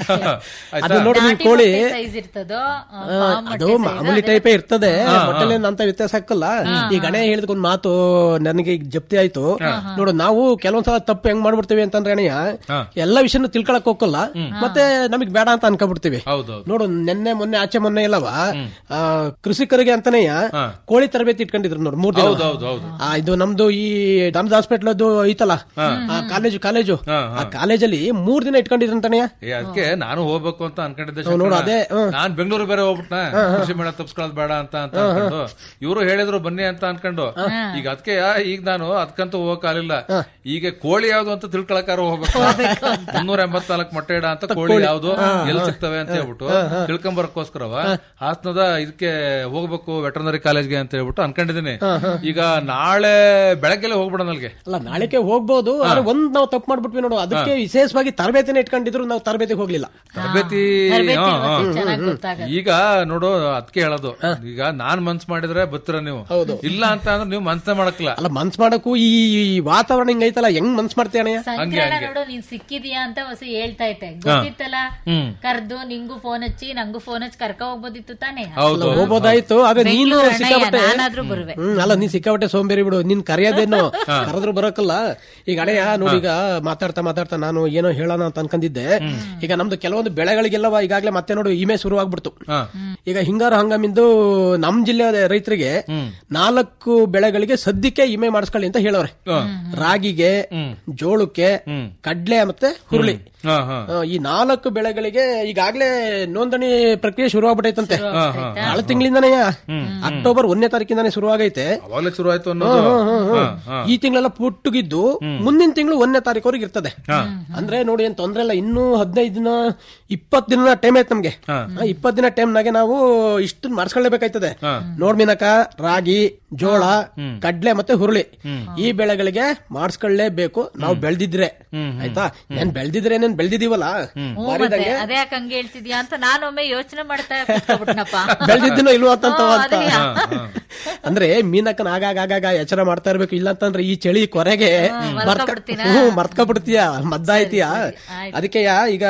ಅದು ಆಯ್ತಾ ನೋಡಿ ನಿಮ್ ಕೋಳಿ ಸೈಜ್ ಇರ್ತದೋ ಆ, ಅದು ಮಾಮೂಲಿ ಟೈಪೇ ಇರ್ತದೆ ಮೊಟ್ಟೆಲಿ ಅಂತ ವ್ಯತ್ಯಾಸ ಹಾಕಲ್ಲ ಈ ಗಣೆ ಹೇಳಿದ್ಕೊಂಡ್ ಮಾತು ನನಗೆ ಈಗ ಜಪ್ತಿ ಆಯ್ತು ನೋಡು ನಾವು ಕೆಲವೊಂದ್ಸಲ ತಪ್ಪು ಹೆಂಗ್ ಮಾಡ್ಬಿಡ್ತೀವಿ ಅಂತಂದ್ರೆ ಅಣ್ಣಯ್ಯ ಎಲ್ಲ ವಿಷಯನೂ ತಿಳ್ಕೊಳಕ್ ಹೋಗಲ್ಲ ಮತ್ತೆ ನಮಗ್ ಬೇಡ ಅಂತ ಅನ್ಕೊಬಿಡ್ತೀವಿ ಹೌದೌದು ನೋಡು ನಿನ್ನೆ ಮೊನ್ನೆ ಆಚೆ ಮೊನ್ನೆ ಎಲ್ಲವ ಆ, ಕೃಷಿಕರಿಗೆ ಅಂತಾನೆ ಕೋಳಿ ತರಬೇತಿ ಇಟ್ಕೊಂಡಿದ್ರು ನೋಡು ಮೂರ್ ದಿನ ಹೌದೌದು ಹೌದು ಆ, ಇದು ನಮ್ದು ಈ ಧನದ ಹಾಸ್ಪಿಟಲ್ ಅದು ಐತಲ್ಲ ಆ ಕಾಲೇಜು ಕಾಲೇಜು ಆ ಕಾಲೇಜಲ್ಲಿ ಮೂರ್ ದಿನ ಇಟ್ಕೊಂಡಿದ್ರು ಅಂತಾನೆ ಏ ಅದಕ್ಕೆ ನಾನು ಹೋಗ್ಬೇಕು ಅಂತ ಅನ್ಕೊಂಡಿದ್ದೆ ನೋಡು, ಶಂಕರಣ್ಣ. ಅದೇ, ಹ್ಮ್. ನಾನ್ ಬೆಂಗಳೂರು ಬೇರೆ ಹೋಗ್ಬಿಟ್ನ ಕೃಷಿ ಮೇಳ ತಪ್ಸ್ಕೊಳ್ಳೋದು ಬೇಡ ಅಂತ ಅಂತ ಅನ್ಕೊಂಡು ಇವರು ಹೇಳಿದ್ರು ಬನ್ನಿ ಅಂತ ಅನ್ಕೊಂಡು ಈಗ ಅದಕ್ಕೆ ಈಗ ನಾನು ಅದಕ್ಕಂತೂ ಹೋಗಕ್ ಆಗಲಿಲ್ಲ ಈಗ ಕೋಳಿ ಯಾವ್ದು ಅಂತ ತಿಳ್ಕೊಳಕಾರ ಹೋಗ್ಬೇಕು ಮುನ್ನೂರ ಎಂಬತ್ನಾಲ್ಕು ಮೊಟ್ಟೆ ಇಡ ಅಂತ ಕೋಳಿ ಯಾವ್ದು ಎಲ್ಲಿ ಸಿಗ್ತವೆ ಅಂತ ಹೇಳ್ಬಿಟ್ಟು ತಿಳ್ಕೊಂಬರಕ್ಕೋಸ್ಕರವ ಹಾಸನದ ಇದಕ್ಕೆ ಹೋಗ್ಬೇಕು ವೆಟರ್ನರಿ ಕಾಲೇಜ್ಗೆ ಅಂತ ಹೇಳ್ಬಿಟ್ಟು ಅನ್ಕೊಂಡಿದ್ದೀನಿ ಈಗ ನಾಳೆ ಬೆಳಗ್ಗೆಲೆ ಹೋಗ್ಬಿಡೋಣ ಅಲ್ಲಿಗೆ ಅಲ್ಲ ನಾಳೆಗೆ ಹೋಗ್ಬೋದು ಆದ್ರೆ ಒಂದ್ ನಾವು ತಪ್ಪು ಮಾಡ್ಬಿಟ್ವಿ ನೋಡು ಅದಕ್ಕೆ ವಿಶೇಷವಾಗಿ ತರಬೇತಿನ ಇಟ್ಕೊಂಡಿದ್ರು ನಾವು ತರಬೇತಿಗೆ ಹೋಗ್ಲಿಲ್ಲ ತರಬೇತಿ ತರಬೇತಿ ಹಾ, ಹಾ. ಚೆನ್ನಾಗಿ ಗೊತ್ತಾಗತ್ತೆ ಈಗ ನೋಡು ಅದಕ್ಕೆ ಹೇಳೋದು ಈಗ ನಾನ್ ಮನ್ಸ್ ಮಾಡಿದ್ರೆ ಬತ್ತರ ನೀವು ಇಲ್ಲ ಅಂತ ಅಂದ್ರೆ ನೀವು ಮನ್ಸೇ ಮಾಡಕ್ಲ ಅಲ್ಲ ಮನ್ಸ್ ಮಾಡಕ್ಕೂ ಈ ವಾತಾವರಣ ಹಿಂಗ್ ಐತಲ್ಲ ಹೆಂಗ್ ಮನ್ಸ್ ಮಾಡ್ತೀಯ ಅಣ್ಣಯ್ಯ ಸಂಕ್ರಣ ನೋಡು ನೀನ್ ಸಿಕ್ಕಿದ್ಯಾ ಅಂತ ಹೊಸ ಹೇಳ್ತಾ ಐತೆ ಗೊತ್ತಿತ್ತಲ್ಲ ಕರ್ದು ನಿಂಗೂ ಫೋನ್ ಹಚ್ಚಿ ನಂಗೂ ಫೋನ್ ಹಚ್ಚಿ ಕರ್ಕ ಹೋಗ್ಬೋದಿತ್ತು ತಾನೇ ಹೌದು ಹೋಗ್ಬೋದಾಯ್ತು ಆದ್ರೆ ನೀನು ಬೆಂಗಳೂರು ಅಣ್ಣಯ್ಯ, ಸಿಕ್ಕಾಪಟ್ಟೆ ನಾನಾದ್ರೂ ಬರುವೆ ಹ್ಮ್ ಅಲ್ಲ ನೀನ್ ಸಿಕ್ಕಾಪಟ್ಟೆ ಸೋಂಬೇರಿ ಬಿಡು ನಿನ್ ಕರೆಯೋದೇನು ಕರೆದ್ರು ಬರಕಲ್ಲ ಈಗ ಅಣೆಯ ನೋಡಿ ಈಗ ಮಾತಾಡ್ತಾ ಮಾತಾಡ್ತಾ ನಾನು ಏನೋ ಹೇಳೋಣ ಅಂತ ಅನ್ಕೊಂಡಿದ್ದೆ ಈಗ ನಮ್ದು ಕೆಲವೊಂದು ಬೆಳೆಗಳಿಗೆಲ್ಲವ ಈಗಾಗ್ಲೇ ಮತ್ತೆ ನೋಡು ಇಮೆ ಶುರು ಆಗ್ಬಿಡ್ತು ಹಾ. ಈಗ ಹಿಂಗಾರು ಹಂಗಾಮಿಂದು ನಮ್ ಜಿಲ್ಲೆ ರೈತರಿಗೆ ನಾಲ್ಕು ಬೆಳೆಗಳಿಗೆ ಸದ್ಯಕ್ಕೆ ಇಮೆ ಮಾಡಿಸ್ಕೊಳ್ಳಿ ಅಂತ ಹೇಳವ್ರೆ ರಾಗಿಗೆ ಜೋಳಕ್ಕೆ ಕಡ್ಲೆ ಮತ್ತೆ ಹುರುಳಿ ಹಾ ಹಾ ಆ, ಈ ನಾಲ್ಕು ಬೆಳೆಗಳಿಗೆ ಈಗಾಗ್ಲೇ ನೋಂದಣಿ ಪ್ರಕ್ರಿಯೆ ಶುರು ಆಗ್ಬಿಟ್ಟೈತಂತೆ ನಾಳೆ ತಿಂಗಳಿಂದನೇ ಅಕ್ಟೋಬರ್ ಒಂದನೇ ತಾರೀಕಿಂದಾನೇ ಶುರು ಆಗೈತೆ ಅವಾಗಲೇ ಶುರು ಆಯ್ತು ಅನ್ನೋದು ಹಾ, ಹಾ. ಈ ತಿಂಗಳೆಲ್ಲ ಪುಟ್ಟಗಿದ್ದು ಮುಂದಿನ ತಿಂಗಳು ಒಂದನೇ ತಾರೀಕವರೆಗೆ ಇರ್ತದೆ ಅಂದ್ರೆ ನೋಡಿ ಏನ್ ತೊಂದ್ರೆ ಇಲ್ಲ ಇನ್ನೂ ಹದಿನೈದು ದಿನ ಇಪ್ಪತ್ ದಿನ ಟೈಮ್ ಐತೆ ನಮ್ಗೆ ಇಪ್ಪತ್ ದಿನ ಟೈಮ್ನಾಗೆ ನಾವು ಇಷ್ಟು ಮಾಡಿಸ್ಕೊಳ್ಳೇಬೇಕಾಯ್ತದೆ ನೋಡ್ ಮೀನಕ ರಾಗಿ ಜೋಳ ಕಡ್ಲೆ ಮತ್ತೆ ಹುರುಳಿ ಈ ಬೆಳೆಗಳಿಗೆ ಮಾಡಿಸ್ಕೊಳ್ಳೇಬೇಕು ನಾವು ಬೆಳ್ದಿದ್ರೆ ಆಯ್ತಾ ಏನ್ ಬೆಳ್ದಿದ್ರೆ ಏನೇನ್ ಬೆಳ್ದಿದೀವಲ್ಲ ಹ್ಞೂ ಮತ್ತೆ ಅದೇ ಯಾಕೆ ಹಂಗೆ ಹೇಳ್ತಿದ್ಯಾ ಅಂತ ನಾನೊಮ್ಮೆ ಯೋಚನೆ ಮಾಡ್ತಾ ಕೂತ್ಕೊಬಿಟ್ನಪ್ಪ ಬೆಳ್ದಿದ್ದೀನೋ ಇಲ್ವೋ ಅಂತಂತವ ಹ್ಞೂ, ಅಂತ ಅದೇ. ಅಂದ್ರೆ ಮೀನಕ್ಕನ ಆಗಾಗ ಆಗಾಗ ಎಚ್ಚರ ಮಾಡ್ತಾ ಇರ್ಬೇಕು ಇಲ್ಲ ಅಂತಂದ್ರೆ ಈ ಚಳಿ ಕೊರೆಗೆ ಮಲ್ಕೊಬಿಡ್ತೀನಾ? ಹ್ಮ್ ಮರ್ತ್ಕೊಬಿಡ್ತೀಯ ಮದ್ದಾಯ್ತೀಯ ಅದಕ್ಕೆ ಈಗ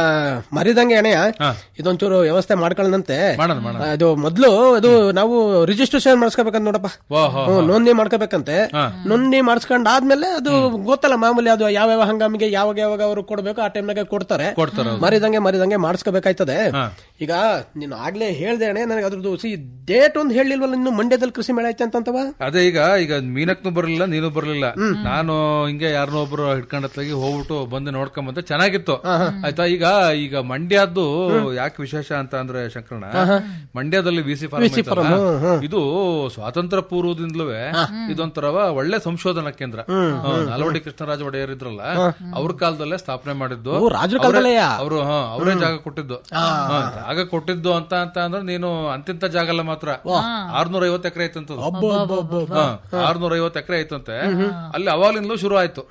ಮರಿದಂಗೆ ಅಣೆಯ ಇದೊಂಚೂರು ವ್ಯವಸ್ಥೆ ಮಾಡ್ಕೊಳ್ಳಂತೆ ಮಾಡೋಣ ಮಾಡೋಣ ಅದು ಮೊದ್ಲು ಅದು ನಾವು ರಿಜಿಸ್ಟ್ರೇಷನ್ ಮಾಡಿಸ್ಕೋಬೇಕಂತ ನೋಡಪ್ಪ ಓಹೋ ಹ್ಮ್, ನೋಂದಣಿ ಮಾಡ್ಕೋಬೇಕಂತೆ ನೋಂದಣಿ ಮಾಡಿಸ್ಕೊಂಡ್ ಆದ್ಮೇಲೆ ಅದು ಗೊತ್ತಲ್ಲ ಮಾಮೂಲಿ ಅದು ಯಾವ ಯಾವ ಹಂಗಾಮಿಗೆ ಯಾವಾಗ ಯಾವಾಗ ಅವರು ಕೊಡ್ಬೇಕು ಆ ಟೈಮ್ನಾಗೆ ಕೊಡ್ತಾರೆ ಕೊಡ್ತಾರೆ ಅವ್ರು. ಮರಿದಂಗೆ ಮರಿದಂಗೆ ಮಾಡಿಸ್ಕೋಬೇಕಾಯ್ತದೆ ಈಗ ನೀನು ಆಗ್ಲೇ ಹೇಳ್ದೆ ಅಣ್ಣ ನನಗೆ ಅದ್ರದ್ದು ಸಿ ಡೇಟ್ ಒಂದು ಹೇಳಿಲ್ವಲ್ಲ ಇನ್ನು ಮಂಡ್ಯದಲ್ಲಿ ಕೃಷಿ ಮೇಳ ಐತೆ ಅಂತಂತವ ಅದೇ ಈಗ ಈಗ ಮೀನಕ್ನು ಬರಲಿಲ್ಲ ನೀನು ಬರಲಿಲ್ಲ ನಾನು ಹಿಂಗೆ ಯಾರನ್ನೋ ಒಬ್ರು ಹಿಡ್ಕೊಂಡತ್ಲಾಗಿ ಹೋಗ್ಬಿಟ್ಟು ಬಂದು ನೋಡ್ಕೊಂಡ್ ಬಂದೆ ಚೆನ್ನಾಗಿತ್ತು ಆಯ್ತಾ ಈಗ ಈಗ ಮಂಡ್ಯದ್ದು ಯಾಕೆ ವಿಶೇಷ ಅಂತ ಅಂದ್ರೆ ಶಂಕರಣ ಮಂಡ್ಯದಲ್ಲಿ ವಿಸಿ ಫಾರ್ಮ್ ಇದು ಸ್ವಾತಂತ್ರ್ಯ ಪೂರ್ವದಿಂದಲೂ ಇದೊಂಥರ ಒಳ್ಳೆ ಸಂಶೋಧನಾ ಕೇಂದ್ರ ಹ್ಮ್, ನಾಲ್ವಡಿ ಕೃಷ್ಣರಾಜ ಒಡೆಯರ್ ಇದ್ರಲ್ಲ ಅವ್ರ ಕಾಲದಲ್ಲೇ ಸ್ಥಾಪನೆ ಮಾಡಿದ್ದು ಓ, ರಾಜ್ರ ಕಾಲದಲ್ಲೆಯಾ? ಅವರು ಅವರೇ ಜಾಗ ಕೊಟ್ಟಿದ್ದು ಹಾ, ಜಾಗ ಕೊಟ್ಟಿದ್ದು ಅಂತ ಅಂತ ಅಂದ್ರೆ ನೀನು ಅಂತಿಂತ ಜಾಗ ಅಲ್ಲ ಮಾತ್ರ ಆರ್ನೂರ ಐವತ್ತು ಎಕರೆ ಐತಂತ ಆರ್ನೂರ ಐವತ್ತು ಎಕರೆ ಐತಂತೆ ಅಲ್ಲಿ ಅವಾಗ್ಲಿಂದಲೂ ಶುರು ಆಯ್ತು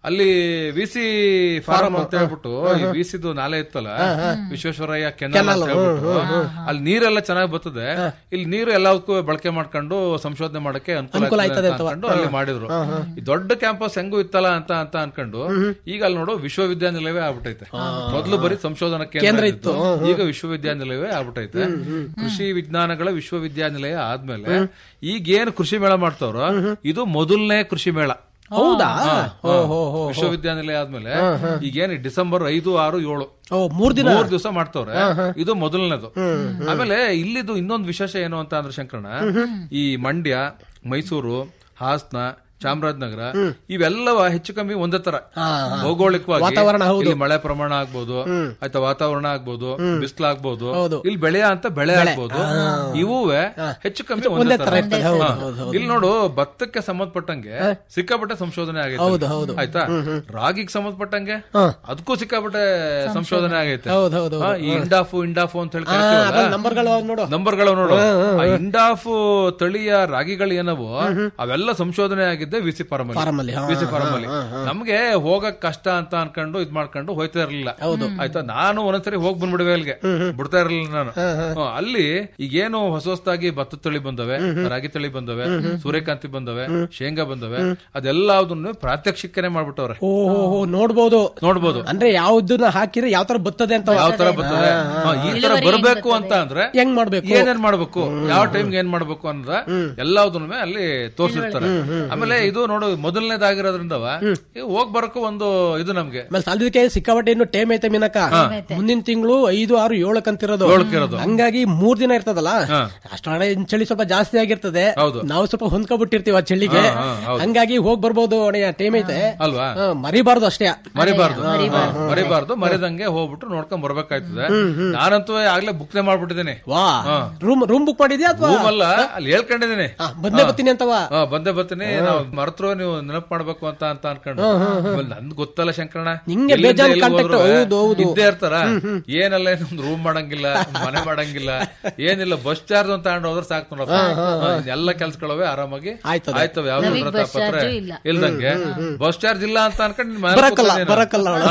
ಅಲ್ಲಿ ವಿಸಿ ಫಾರಂ ಅಂತ ಹೇಳ್ಬಿಟ್ಟು ಈ ವಿಸಿದು ನಾಲೆ ಇತ್ತಲ್ಲ ವಿಶ್ವೇಶ್ವರಯ್ಯ ಕೆನಾಲ್ ಅಂತ ಹೇಳ್ಬಿಟ್ಟು ಅಲ್ಲಿ ನೀರೆಲ್ಲ ಚೆನ್ನಾಗಿ ಬರ್ತದೆ ಇಲ್ಲಿ ನೀರು ಎಲ್ಲದಕ್ಕೂ ಬಳಕೆ ಮಾಡ್ಕೊಂಡು ಸಂಶೋಧನೆ ಮಾಡಕ್ಕೆ ಅನುಕೂಲ ಆಯ್ತದೆ ಅಂತ ಅನ್ಕೊಂಡು ಅಲ್ಲಿ ಮಾಡಿದ್ರು ಈ ದೊಡ್ಡ ಕ್ಯಾಂಪಸ್ ಹೆಂಗೂ ಇತ್ತಲ್ಲ ಅಂತ ಅಂತ ಅನ್ಕೊಂಡು ಈಗ ಅಲ್ಲಿ ನೋಡು ವಿಶ್ವವಿದ್ಯಾನಿಲಯವೇ ಆಗ್ಬಿಟ್ಟೈತೆ ಮೊದಲು ಬರೀ ಸಂಶೋಧನಾ ಕೇಂದ್ರ ಇತ್ತು ಈಗ ವಿಶ್ವವಿದ್ಯಾನಿಲಯವೇ ಆಗ್ಬಿಟ್ಟೈತೆ ಕೃಷಿ ವಿಜ್ಞಾನಗಳ ವಿಶ್ವವಿದ್ಯಾನಿಲಯ ಆದ್ಮೇಲೆ ಈಗ ಏನು ಕೃಷಿ ಮೇಳ ಮಾಡ್ತಾವ್ರ ಇದು ಮೊದಲನೇ ಕೃಷಿ ಮೇಳ ಹೌದಾ ಹಾ, ಓ ಹೋ ಹೋ ವಿಶ್ವವಿದ್ಯಾನಿಲಯ ಆದ್ಮೇಲೆ ಈಗೇನು ಡಿಸೆಂಬರ್ ಐದು ಆರು ಏಳು ಓ ಮೂರ್ ದಿನ ಮೂರ್ ದಿವಸ ಮಾಡ್ತವ್ರೆ ಇದು ಮೊದಲನೇದು ಆಮೇಲೆ ಇಲ್ಲಿದು ಇನ್ನೊಂದು ವಿಶೇಷ ಏನು ಅಂತ ಅಂದ್ರೆ ಶಂಕರಣ ಈ ಮಂಡ್ಯ ಮೈಸೂರು ಹಾಸನ ಚಾಮರಾಜನಗರ ಇವೆಲ್ಲವ ಹೆಚ್ಚು ಕಮ್ಮಿ ಒಂದೇ ತರ ಭೌಗೋಳಿಕವಾಗಿ ವಾತಾವರಣ ಹೌದು. ಇಲ್ಲಿ ಮಳೆ ಪ್ರಮಾಣ ಆಗ್ಬೋದು ಆಯ್ತಾ ವಾತಾವರಣ ಆಗ್ಬೋದು ಬಿಸಿಲಾಗ್ಬೋದು ಹೌದು. ಇಲ್ಲಿ ಬೆಳೆಯ ಅಂತ ಬೆಳೆ ಆಗ್ಬೋದು ಇವುವೆ ಹೆಚ್ಚು ಕಮ್ಮಿ ಒಂದೇ ತರ ಇರ್ತದೆ. ಹೌದು, ಹಾ. ಹೌದು, ಹೌದು. ಇಲ್ಲಿ ನೋಡು ಭತ್ತಕ್ಕೆ ಸಂಬಂಧಪಟ್ಟಂಗೆ ಸಿಕ್ಕಾಪಟ್ಟೆ ಸಂಶೋಧನೆ ಹೌದು, ಆಗೈತೆ ಹೌದು. ಆಯ್ತಾ ರಾಗಿಗೆ ಸಂಬಂಧಪಟ್ಟಂಗೆ ಅದಕ್ಕೂ ಸಿಕ್ಕಾಪಟ್ಟೆ ಸಂಶೋಧನೆ ಆಗೈತೆ ಹೌದು ಹೌದು ಹಾ, ಈ ಇಂಡಾಫು ಇಂಡಾಫು ಅಂತ ಹೇಳಿ ಅದ್ರಲ್ಲಿ ನಂಬರ್ಗಳು ನೋಡು ನಂಬರ್ಗಳು ನೋಡು ಆ ಇಂಡಾಫ್ ತಳಿಯ ರಾಗಿಗಳು ಏನವು ಅವೆಲ್ಲ ಸಂಶೋಧನೆ ಆಗಿದ್ದೆ ವಿಸಿ ಫಾರಂ ಅಲ್ಲಿ, ಫಾರಮಲ್ಲಿ ಹಾ, ವಿಸಿ ಫಾರಮಲ್ಲಿ ನಮ್ಗೆ ಹೋಗಕ್ ಕಷ್ಟ ಅಂತ ಅನ್ಕೊಂಡು ಇದ್ ಮಾಡ್ಕೊಂಡು ಹೋಯ್ತಾ ಇರ್ಲಿಲ್ಲ ಆಯ್ತಾ ನಾನು ಒಂದೊಂದ್ಸರಿ ಹೋಗ್ ಬಂದ್ಬಿಡುವೆ ಅಲ್ಲಿಗೆ ಬಿಡ್ತಾ ಇರ್ಲಿಲ್ಲ ನಾನು ಹ್ಮ್, ಅಲ್ಲಿ ಈಗೇನು ಹೊಸ ಹೊಸದಾಗಿ ಭತ್ತ ತಳಿ ಬಂದವೆ ರಾಗಿ ತಳಿ ಬಂದವೆ ಸೂರ್ಯಕಾಂತಿ ಬಂದವೆ ಶೇಂಗಾ ಬಂದವೆ ಅದೆಲ್ಲದನ್ನು ಪ್ರಾತ್ಯಕ್ಷಿಕನೆ ಮಾಡ್ಬಿಟ್ಟವ್ರೆ ಓ ಹೋ ಹೋ ನೋಡ್ಬೋದು ನೋಡ್ಬೋದು ಅಂದ್ರೆ ಯಾವ್ದನ್ನ ಹಾಕಿದ್ರೆ ಯಾವ ತರ ಬರ್ತದೆ ಅಂತ ಯಾವ ತರ ಬರ್ತದೆ ಹಾ, ಈ ತರ ಬರ್ಬೇಕು ಅಂತ ಅಂದ್ರೆ ಹೆಂಗ್ ಮಾಡ್ಬೇಕು ಏನೇನ್ ಮಾಡ್ಬೇಕು ಯಾವ ಟೈಮ್ಗೆ ಏನ್ ಮಾಡ್ಬೇಕು ಅನ್ನೋದ ಎಲ್ಲದನ್ನು ಅಲ್ಲಿ ತೋರಿಸಿರ್ತಾರೆ ಆಮೇಲೆ ಇದು ನೋಡು ಮೊದಲನೇದಾಗಿರೋದ್ರಿಂದವ ಹೋಗ್ ಬರಕ್ಕೂ ಒಂದು ಇದು ನಮ್ಗೆ ಆಮೇಲೆ ಸಾಲದಕ್ಕೆ ಸಿಕ್ಕಾಪಟ್ಟೆ ಇನ್ನು ಟೈಮ್ ಐತೆ ಮೀನಕ ಮುಂದಿನ ತಿಂಗಳು ಐದು ಆರು ಏಳಕ್ ಅಂತಿರೋದು ಏಳಕ್ಕಿರೋದು. ಹಂಗಾಗಿ ಮೂರ್ ದಿನ ಇರ್ತದಲ್ಲ ಅಷ್ಟೊಳಗಡೆ ಇನ್ ಚಳಿ ಸ್ವಲ್ಪ ಜಾಸ್ತಿ ಆಗಿರ್ತದೆ ಹೌದು. ನಾವು ಸ್ವಲ್ಪ ಹೊಂದ್ಕೊಬಿಟ್ಟಿರ್ತೀವಿ ಆ ಚಳಿಗೆ ಹಾ, ಹೌದು. ಹಂಗಾಗಿ ಹೋಗ್ ಬರ್ಬೋದು ಅಣ್ಣಯ್ಯ ಟೈಮ್ ಐತೆ ಅಲ್ವಾ ಹಾ, ಮರಿಬಾರ್ದು ಅಷ್ಟೇ ಮರಿಬಾರ್ದು ಹಾ, ಮರಿಬಾರ್ದು ಮರಿದಂಗೆ ಹೋಗ್ಬಿಟ್ಟು ನೋಡ್ಕೊಂಡ್ ಬರ್ಬೇಕಾಯ್ತದೆ ನಾನಂತೂ ಆಗ್ಲೇ ಬುಕ್ನೆ ಮಾಡ್ಬಿಟ್ಟಿದ್ದೀನಿ ವಾ ಹಾ. ರೂಮ್ ರೂಮ್ ಬುಕ್ ಮಾಡಿದ್ಯಾ ಅಥವಾ ರೂಮ್ ಅಲ್ಲ ಅಲ್ಲಿ ಹೇಳ್ಕೊಂಡಿದ್ದೀನಿ ಬಂದೇ ಬರ್ತೀನಿ ಅಂತವಾ ಹಾ, ಬಂದೆ ಬರ್ತೀನಿ ನಾವು ಮರ್ತರು ನೀವು ನೆನಪು ಮಾಡ್ಬೇಕು ಅಂತ ಅಂತ ಅನ್ಕೊಂಡು ಆಮೇಲೆ ನಂದ್ ಗೊತ್ತಲ್ಲ ಶಂಕರಣ ನಿಂಗೆ ಎಲ್ಲಿಂದ ಬೇಜಾನ್ ಎಲ್ಲಿಗ್ contact. ಹೋದ್ರುವೆ ಹೌದು, ಹೌದು. ಇದ್ದೇ ಇರ್ತಾರ ಏನಲ್ಲ ನಮ್ದು ರೂಮ್ ಮಾಡಂಗಿಲ್ಲ ಮನೆ ಮಾಡಂಗಿಲ್ಲ ಏನಿಲ್ಲ ಬಸ್ ಚಾರ್ಜ್ ಅಂತ ತಗೊಂಡು ಹೋದ್ರೆ ಸಾಕು ನೋಡಪ್ಪ ಹಾ, ಎಲ್ಲ ಕೆಲ್ಸಗಳವೆ ಆರಾಮಾಗಿ ಆಯ್ತದೆ. ಆಯ್ತವೆ ಯಾವ್ದು ನಮಗ್ ಪತ್ರ bus charge ಇಲ್ಲ. ಇಲ್ದಂಗೆ ಬಸ್ ಚಾರ್ಜ್ ಇಲ್ಲ ಅಂತ ಅನ್ಕೊಂಡು ನಿನ್ ಮನೇಲ್ ಬರಕ್ಕಲ್ಲ, ಕೂತ್ಕೊಳ್ಳೋದು ಬರಕ್ಕಲ್ಲ ಅವಳು.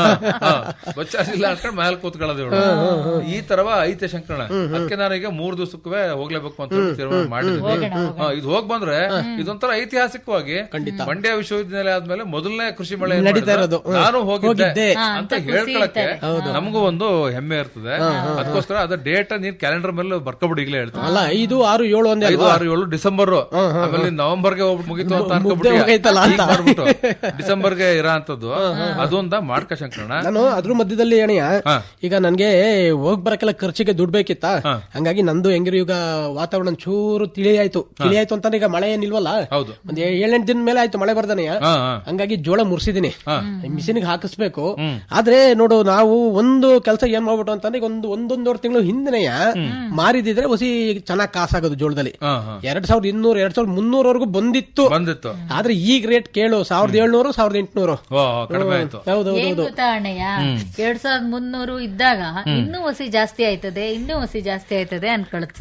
ಬಸ್ ಚಾರ್ಜ್ ಇಲ್ಲ ಅನ್ಕೊಂಡು ಮೇಲೆ ಕೂತ್ಕೊಳ್ಳೋದು ಇವಳು ಈ ತರವ ಐತೆ ಶಂಕರಣ ಅದಕ್ಕೆ ನಾನು ಈಗ ಮೂರ್ ದಿವಸಕ್ಕೂ ಹೋಗ್ಲೇಬೇಕು ಅಂತ ಹೇಳಿ ತೀರ್ಮಾನ ಮಾಡಿದ್ದೀನಿ ಹಾ, ಇದು ಹೋಗ್ ಬಂದ್ರೆ ಇದೊಂಥರ ಐತಿಹಾಸಿಕವಾಗಿ ಮಂಡ್ಯ ವಿಶ್ವವಿದ್ಯಾಲಯ ಆದ್ಮೇಲೆ ಮೊದಲನೇ ಕೃಷಿ ಮಳೆ ಏನ್ ನಡೀತಾ ಮಾಡಿದ್ರು? ಇರೋದು. ಹ್ಮ್. ನಾನು ಹೋಗಿದ್ದೆ ಹೋಗಿದ್ದೆ. ಅಂತ ಹೇಳ್ಕೊಳಕ್ಕೆ ನಮಗೂ ಒಂದು ಹೆಮ್ಮೆ ಇರ್ತದೆ ಅದಕ್ಕೋಸ್ಕರ ಅದ ಡೇಟ್ ನೀನ್ ಕ್ಯಾಲೆಂಡರ್ ಮೇಲೆ ಬರ್ಕೊಬಿಡಿ ಈಗಲೇ ಹೇಳ್ತೀನಿ ಅಲ್ಲ ಐದು ಆರು ಏಳು ಒಂದೇ ಐದು ಅಲ್ವಾ ಆರು ಏಳು ಡಿಸೆಂಬರ್ ಆಮೇಲೆ ನವೆಂಬರ್ಗೆ ಹೋಗ್ಬಿಟ್ಟು ಮುಗಿತು ಅಂತ ಮುಗ್ದೆ ಹೋಗೈತಲ್ಲ ಅಂತ. ಅನ್ಕೊಬಿಟ್ಟು ಡಿಸೆಂಬರ್ಗೆ ಇರೋ ಅಂತದ್ದು ಅದೊಂದ ಮಾಡ್ಕ ಶಂಕರಣ ನಾನು ಅದ್ರ ಮಧ್ಯದಲ್ಲಿ ಅಣಿಯ ಹಾ. ಈಗ ನನ್ಗೆ ಹೋಗ್ ಬರಕ್ಕೆಲ್ಲ ಖರ್ಚಿಗೆ ದುಡ್ಡು ಬೇಕಿತ್ತ ಹಂಗಾಗಿ ನಂದು ಹೆಂಗಿರು ಈಗ ವಾತಾವರಣ ಚೂರು ತಿಳಿ ಆಯ್ತು ತಿಳಿ ಆಯ್ತು ಅಂತ ಈಗ ಮಳೆ ಏನಿಲ್ವಲ್ಲ ಹೌದು ಒಂದ್ ಏಳೆಂಟು ದಿನ ಮೇಲೆ ಆಯ್ತು ಮಳೆ ಬರ್ದಾನೆಯ ಹಾ ಹಾ ಹಂಗಾಗಿ ಜೋಳ ಮುರ್ಸಿದೀನಿ ಮಿಷಿನ್ಗೆ ಹಾಕಿಸ್ಬೇಕು ಆದ್ರೆ ನೋಡು ನಾವು ಒಂದು ಕೆಲಸ ಏನ್ ಮಾಡ್ಬಿಟ್ಟು ಅಂತಂದ್ರೆ ಈಗ ಒಂದು ಒಂದೊಂದೂವರೆ ತಿಂಗಳು ಹಿಂದೆನೆಯ ಮಾರಿದಿದ್ರೆ ಹೊಸಿ ಚೆನ್ನಾಗ್ ಕಾಸಾಗೋದು ಜೋಳದಲ್ಲಿ ಹಾ ಹಾ ಎರಡ್ ಸಾವಿರದ ಇನ್ನೂರು ಎರಡ್ ಸಾವಿರದ ಮುನ್ನೂರವರೆಗೂ ಬಂದಿತ್ತು ಬಂದಿತ್ತು ಆದ್ರೆ ಈಗ ರೇಟ್ ಕೇಳು ಸಾವಿರದ ಏಳ್ನೂರು ಸಾವಿರದ ಎಂಟುನೂರು ಓ ಕಡಿಮೆ ಆಯ್ತು ಹೌದು ಏನ್ ಗೊತ್ತಾ ಅಣ್ಣಯ್ಯ ಎರಡ್ ಸಾವಿರದ ಮುನ್ನೂರು ಇದ್ದಾಗ ಇನ್ನೂ ಹೊಸಿ ಜಾಸ್ತಿ ಆಯ್ತದೆ ಇನ್ನೂ ಹೊಸಿ ಜಾಸ್ತಿ ಆಯ್ತದೆ ಅನ್ಕೊಳತ್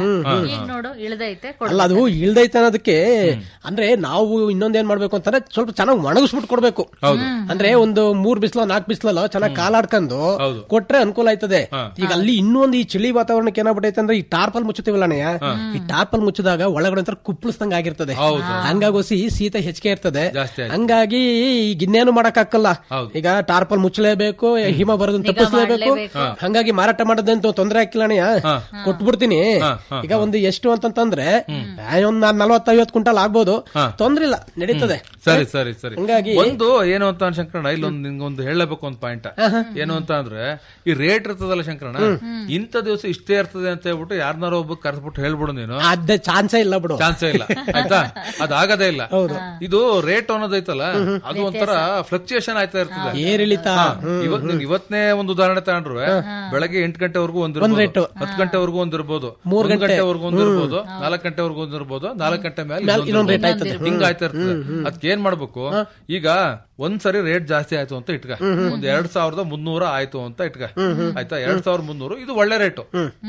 ಈಗ ನೋಡು ಇಳ್ದೈತೆ ಕೊಡು. ಅಲ್ಲ ಅದು ಇಳ್ದೈತೆ ಅನ್ನೋದಕ್ಕೆ ಅಂದ್ರೆ ನಾವು ಇನ್ನೊಂದೇನ್ ಮಾಡ್ಬೇಕು ಅಂತಂದ್ರೆ ಸ್ವಲ್ಪ ಚೆನ್ನಾಗಿ ಒಣಗಿಸ್ಬಿಟ್ಟು ಕೊಡ್ಬೇಕು ಅಂದ್ರೆ ಒಂದು ಮೂರ್ ಬಿಸ್ಲ ನಾಲ್ಕು ಬಿಸ್ಲಲ್ಲ ಚೆನ್ನಾಗಿ ಕಾಲಾಡ್ಕೊಂಡು ಹೌದು. ಕೊಟ್ರೆ ಅನುಕೂಲ ಆಯ್ತದೆ ಈಗ ಅಲ್ಲಿ ಇನ್ನೊಂದು ಈ ಚಳಿ ವಾತಾವರಣಕ್ಕೆ ಏನಾಗ್ಬಿಟ್ಟೈತೆ ಅಂದ್ರೆ ಈ ಟಾರ್ಪಲ್ ಮುಚ್ಚುತ್ತೀವಲ್ಲ ಅಣ್ಣಯ್ಯ ಈ ಟಾರ್ಪಲ್ ಮುಚ್ಚಿದಾಗ ಒಳಗಡೆ ಒಂಥರ ಕುಪ್ಪಳಿಸ್ದಂಗ ಆಗಿರ್ತದೆ ಹೌದು. ಹಂಗಾಗೋಸಿ ಶೀತ ಹೆಚ್ಚಿಗೆ ಇರ್ತದೆ ಜಾಸ್ತಿ ಆಯ್ತು. ಹಂಗಾಗಿ ಈಗ ಇನ್ನೇನು ಮಾಡಕ್ ಹಾಕಲ್ಲ ಹೌದು. ಈಗ ಟಾರ್ಪಲ್ ಮುಚ್ಚಲೇಬೇಕು ಹಿಮ ಬರೋದನ್ನ ತಪ್ಪಿಸ್ಲೇಬೇಕು ಮಾಡ್ಲೇಬೇಕು. ಹಂಗಾಗಿ ಮಾರಾಟ ಮಾಡೋದಂತ ತೊಂದರೆ ಹಾಕಿಲ್ಲ ಅಣ್ಣಯ್ಯ ಕೊಟ್ಬಿಡ್ತೀನಿ ಈಗ ಒಂದು ಎಷ್ಟು ಅಂತಂತಂದ್ರೆ ಆ, ಒಂದ್ ನಲ್ವತ್ತೈವತ್ತು ಕ್ವಿಂಟಲ್ ಆಗ್ಬೋದು ತೊಂದ್ರೆ ಇಲ್ಲ ನಡೀತದೆ ಸರಿ ಸರಿ ಸರಿ ಹಂಗಾಗಿ- ಒಂದು ಏನು ಅಂತ ಶಂಕರಣ ಇಲ್ಲೊಂದು ನಿಂಗೊಂದು ಹೇಳಬೇಕು ಒಂದು ಪಾಯಿಂಟ್ ಏನು ಅಂತ ಅಂದ್ರೆ ಈ ರೇಟ್ ಇರ್ತದಲ್ಲ ಶಂಕರಣ ಇಂಥ ದಿವಸ ಇಷ್ಟೇ ಇರ್ತದೆ ಅಂತ ಹೇಳ್ಬಿಟ್ಟು ಯಾರನ್ನಾರ ಒಬ್ಬ ಕರೆಸ್ಬಿಟ್ಟು ಹೇಳ್ಬಿಡು ನೀನು ಅದೇ ಚಾನ್ಸೇ ಇಲ್ಲ ಬಿಡು ಚಾನ್ಸೇ ಇಲ್ಲ ಆಯ್ತಾ ಅದಾಗದೇ ಇಲ್ಲ ಇದು ರೇಟ್ ಅನ್ನೋದೈತಲ್ಲ ಅದು ಒಂಥರ ಫ್ಲಕ್ಚುಯೇಷನ್ ಆಯ್ತಾ ಇರ್ತದೆ ಏರಿಳಿತ ಇವತ್ ನೀನ್ ಇವತ್ತನೇ ಒಂದು ಉದಾಹರಣೆ ತಗೊಂಡ್ರು ಬೆಳಗ್ಗೆ ಎಂಟು ಗಂಟೆವರೆಗೂ ಒಂದಿರ್ಬೋದು ಹತ್ತು ಗಂಟೆವರೆಗೂ ಒಂದಿರ್ಬೋದು ಮೂರ್ ಗಂಟೆವರೆಗೂ ಒಂದಿರ್ಬೋದು ನಾಲ್ಕು ಗಂಟೆವರೆಗೂ ಒಂದಿರ್ಬೋದು ನಾಲ್ಕು ಗಂಟೆ ಮೇಲೆ ಇನ್ನೊಂದು ಇನ್ನೊಂದ್ rate ಇರ್ಬೋದು. ಹಿಂಗ್ ಆಯ್ತಾ ಇರ್ತದೆ ಅದಕ್ಕೆ ಏನ್ ಮಾಡ್ಬೇಕು ಈಗ ಒಂದ್ಸರಿ ರೇಟ್ ಜಾಸ್ತಿ ಆಯ್ತು ಅಂತ ಇಟ್ಕ ಒಂದ್ ಎರಡ್ ಸಾವಿರದ ಮುನ್ನೂರ ಆಯ್ತು ಅಂತ ಇಟ್ಕ ಆಯ್ತಾ ಎರಡ್ ಸಾವಿರದ ಮುನ್ನೂರು ಇದು ಒಳ್ಳೆ ರೇಟು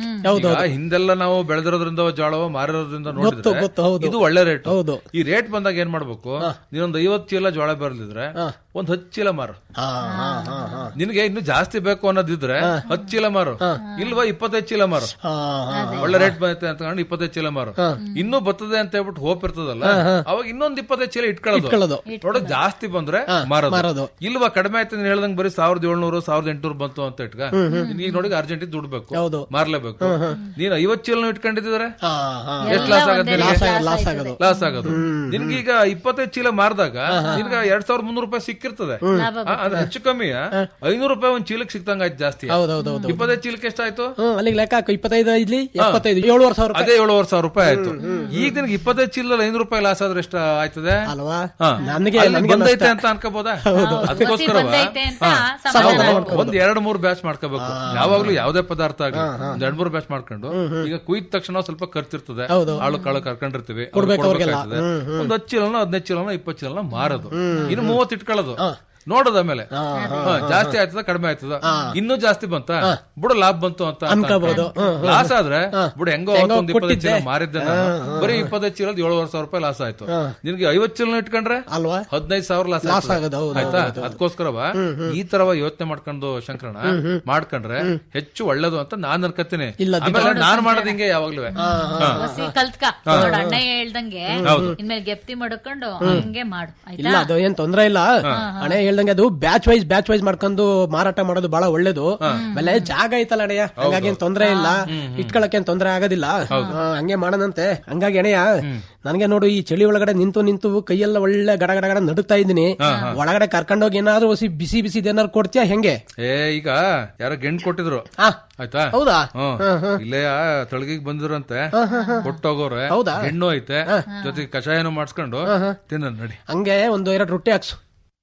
ಈಗ ಹಿಂದೆಲ್ಲ ನಾವು ಬೆಳೆದಿರೋದ್ರಿಂದ ಜೋಳವ ಮಾರಿರೋದ್ರಿಂದ ನೋಡಿದ್ರೆ ಗೊತ್ತು, ಹೌದು. ಇದು ಒಳ್ಳೆ ರೇಟ್ ಹೌದು. ಈ ರೇಟ್ ಬಂದಾಗ ಏನ್ ಮಾಡ್ಬೇಕು ನೀನೊಂದ್ ಐವತ್ ಚೀಲ ಜೋಳ ಬರಲಿದ್ರೆ ಒಂದ್ ಹತ್ತು ಚೀಲ ಮಾರು ಹಾ ಹಾ ಹಾ ಹಾ ನಿನಗೆ ಇನ್ನು ಜಾಸ್ತಿ ಬೇಕು ಅನ್ನೋದಿದ್ರೆ ಹತ್ತು ಚೀಲ ಮಾರು ಇಲ್ವಾ ಇಪ್ಪತ್ತೈದು ಚೀಲ ಮಾರು ಹಾ ಹಾ ಒಳ್ಳೆ ರೇಟ್ ಬರುತ್ತೆ ಅಂತ ಕಂಡು ಇಪ್ಪತ್ತೈದು ಚೀಲ ಮಾರು ಇನ್ನೂ ಬರ್ತದೆ ಅಂತ ಹೇಳ್ಬಿಟ್ಟು ಹೋಪ್ ಇರ್ತದಲ್ಲ ಅವಾಗ ಇನ್ನೊಂದ್ ಇಪ್ಪತ್ತೈದು ಚೀಲ ಇಟ್ಕೊಳ್ಳೋದು. ಇಟ್ಕೊಳ್ಳೋದು ನೋಡಕ್ ಜಾಸ್ತಿ ಬಂದ್ರೆ ಮಾರೋದು. ಮಾರೋದು ಇಲ್ವಾ ಕಡಿಮೆ ಆಯ್ತು ನೀನ್ ಹೇಳ್ದಂಗ್ ಬರೀ ಸಾವಿರದ ಏಳ್ನೂರು ಸಾವಿರದ ಎಂಟುನೂರು ಬಂತು ಅಂತ ಇಟ್ಕ ನಿನ್ಗೆ ಈಗ ನೋಡಿ ಅರ್ಜೆಂಟ್ ದುಡ್ಬೇಕು ಹೌದು. ಮಾರ್ಲೇಬೇಕು ನೀನ್ ಐವತ್ ಚೀಲ ಇಟ್ಕೊಂಡಿದ್ರೆ ಹಾ ಹಾ ಎಷ್ಟು ಲಾಸ್ ಆಗುತ್ತೆ ಲಾಸ್ ಆಗೋದು ಲಾಸ್ ಆಗೋದು ಲಾಸ್ ಆಗೋದು ನಿನ್ಗೆ ಈಗ ಇಪ್ಪತ್ತೈದು ಚೀಲ ಮಾರಿದಾಗ ನಿನ್ಗೆ ಎರಡ್ ಸಾವಿರದ ಮುನ್ನೂರು ರೂಪಾಯಿ ಸಿಕ್ಕಿರ್ತದೆ ಆ, ಅದು ಹೆಚ್ಚು ಕಮ್ಮಿ ಐನೂರು ರೂಪಾಯಿ ಒಂದ್ ಚೀಲಕ್ಕೆ ಸಿಕ್ತಂಗ ಆಯ್ತು ಜಾಸ್ತಿ ಹೌದು ಹೌದು ಹೌದು ಇಪ್ಪತ್ತೈದು ಚೀಲಕ್ಕೆ ಎಷ್ಟಾಯ್ತು ಹ್ಮ್ ಅಲ್ಲಿಗೆ ಲೆಕ್ಕ ಹಾಕು ಇಪ್ಪತ್ತೈದು ಇಲ್ಲಿ ಎಪ್ಪತ್ತೈದು ಏಳುವರೆ ಸಾವಿರ ರೂಪಾಯಿ ಅದೇ ಏಳುವರೆ ಸಾವಿರ ರೂಪಾಯಿ ಆಯ್ತು ಈಗ ನಿನ್ಗೆ ಇಪ್ಪತ್ತೈದು ಚೀಲದಲ್ಲಿ ಐನೂರು ರೂಪಾಯಿ ಲಾಸ್ ಆದ್ರೆ ಎಷ್ಟು ಆಯ್ತದೆ ಅಲ್ವಾ ಹಾ. ನನಗೆ ಅಲ್ಲಿ ನನಗೆ ಬಂದೈತೆ ಅಂತ ಅನ್ಕೋಬೋದಾ ಅದಕ್ಕೋಸ್ಕರ ಬಂದೈತೆ ಅಂತ ಸಮಾಧಾನ ಒಂದ್ ಎರಡ್ ಮೂರ್ ಬ್ಯಾಚ್ ಮಾಡ್ಕೋಬೇಕು ಯಾವಾಗ್ಲೂ ಯಾವ್ದೇ ಪದಾರ್ಥ ಆಗಲಿ ಒಂದ್ ಎರಡ್ ಮೂರ್ ಬ್ಯಾಚ್ ಮಾಡ್ಕೊಂಡು ಈಗ ಕುಯ್ದ ತಕ್ಷಣ ಸ್ವಲ್ಪ ಖರ್ಚಿರ್ತದೆ ಹೌದು. ಆಳು ಕಾಳು ಕರ್ಕೊಂಡಿರ್ತೀವಿ ಅವ್ರು ಕೊಡ್ಬೇಕು ಅವ್ರಿಗೆಲ್ಲ. ಕೊಡ್ಬೇಕಾಗ್ತದೆ. ಒಂದ್ ಹತ್ತು ಚೀಲನ ಹದಿನೈದು ಚೀಲನ ಇಪ್ಪತ್ತು ಚೀಲನ ಮಾರೋದು ಇನ್ನು ಮೂವತ್ತು ಇಟ್ಕೊಳ್ಳೋದು ನೋಡೋದ ಮೇಲೆ ಹಾ, ಜಾಸ್ತಿ ಆಯ್ತದ ಕಡಿಮೆ ಆಯ್ತದ ಇನ್ನೂ ಜಾಸ್ತಿ ಬಂತ ಬುಡ ಲಾಭ ಬಂತು ಅಂತ ಅನ್ಕೋಬಹುದು. ಲಾಸ್ ಆದ್ರೆ ಬುಡ ಹೆಂಗೋ ಅವತ್ತು ಒಂದ್ ಇಪ್ಪತ್ತೈದು ಚೀಲ ಮಾರಿದ್ದೆ ನಾನು. ಬರೀ ಇಪ್ಪತ್ತೈದು ಚೀಲದ ಏಳುವರೆ ಸಾವಿರ ರೂಪಾಯಿ ಲಾಸ್ ಆಯ್ತು ನಿನ್ಗೆ ಐವತ್ ಚೀಲ ಇಟ್ಕೊಂಡ್ರೆ ಅಲ್ವಾ ಹದಿನೈದು ಸಾವಿರ ಲಾಸ್ ಲಾಸ್ ಆಗೋದು, ಹೌದು, ಆಯ್ತಾ ಅದಕ್ಕೋಸ್ಕರವ ಈ ತರವ ಯೋಚನೆ ಮಾಡ್ಕೊಂಡು ಶಂಕರಣ ಮಾಡ್ಕೊಂಡ್ರೆ ಹೆಚ್ಚು ಒಳ್ಳೇದು ಅಂತ ನಾನ್ ಅನ್ಕತ್ತೀನಿ ಇಲ್ಲ, ಆಮೇಲೆ ನಾನ್ ಮಾಡೋದ್ ಹಿಂಗೆ ಯಾವಾಗ್ಲೂ ಹೊಸಿ ಕಲ್ತ್ಕ ನೋಡ್ ಅಣ್ಣ ಹೇಳ್ದಂಗೆ ಇನ್ಮೇಲೆ ಗೆಪ್ತಿ ಮಾಡ್ಕೊಂಡು ಹಂಗೆ ಮಾಡು ಇಲ್ಲ ಆಯ್ತಾ ಅದು ಏನ್ ತೊಂದ್ರೆ ಇಲ್ಲ ಹಣೆ ಹೇಳ್ದಂಗೆ ಅದು ಬ್ಯಾಚ್ ವೈಸ್ ಬ್ಯಾಚ್ ವೈಸ್ ಮಾಡ್ಕೊಂಡು ಮಾರಾಟ ಮಾಡೋದು ಬಹಳ ಒಳ್ಳೇದು ಆಮೇಲೆ ಜಾಗ ಐತಲ್ಲ ಅಣೆಯ ಹಂಗಾಗಿ ಏನ್ ತೊಂದ್ರೆ ಇಲ್ಲ ಇಟ್ಕೊಳಕ್ಕೆ ಏನ್ ತೊಂದ್ರೆ ಆಗೋದಿಲ್ಲ ಹಾ, ಹಂಗೆ ಮಾಡೋಣಂತೆ ಹಂಗಾಗಿ ಅಣೆಯ ನನಗೆ ನೋಡು ಈ ಚಳಿ ಒಳಗಡೆ ನಿಂತು ನಿಂತು ಕೈಯೆಲ್ಲ ಒಳ್ಳೆ ಗಡ ಗಡ ಗಡ ನಡುಕ್ತಾ ಇದ್ದೀನಿ ಒಳಗಡೆ ಕರ್ಕೊಂಡೋಗಿ ಏನಾದ್ರು ಹೊಸಿ ಬಿಸಿ ಬಿಸಿ ಏನಾದ್ರು ಕೊಡ್ತೀಯಾ ಹೆಂಗೆ ಏ ಈಗ ಯಾರೋ ಗೆಣ್ ಕೊಟ್ಟಿದ್ರು ಆ, ಆಯ್ತಾ ಹೌದಾ ಹ್ಮ್ ಇಲ್ಲೇ ತಳಗಿಗ್ ಬಂದಿರಂತೆ ಕೊಟ್ಟೋಗೋರೆ ಹೌದಾ? ಹೆಣ್ಣು ಐತೆ ಜೊತೆಗೆ ಕಷಾಯನು ಮಾಡಿಸ್ಕೊಂಡು ತಿನ್ನ ನಡಿ ಹಂಗೆ ಒಂದು ಎರಡು ರೊಟ್ಟಿ ಹಾಕ್ಸು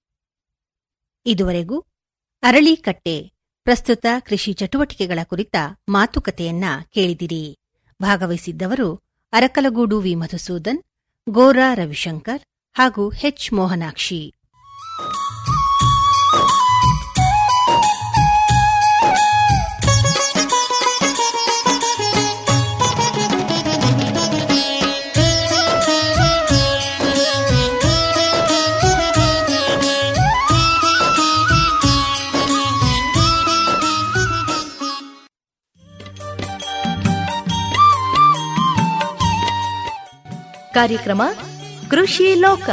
ಇದುವರೆಗೂ ಅರಳಿಕಟ್ಟೆ ಪ್ರಸ್ತುತ ಕೃಷಿ ಚಟುವಟಿಕೆಗಳ ಕುರಿತ ಮಾತುಕತೆಯನ್ನ ಕೇಳಿದಿರಿ ಭಾಗವಹಿಸಿದ್ದವರು ಅರಕಲಗೂಡು ವಿ ಮಧುಸೂದನ್ ಗೋರಾ ರವಿಶಂಕರ್ ಹಾಗೂ ಹೆಚ್ ಮೋಹನಾಕ್ಷಿ ಕಾರ್ಯಕ್ರಮ ಕೃಷಿ ಲೋಕ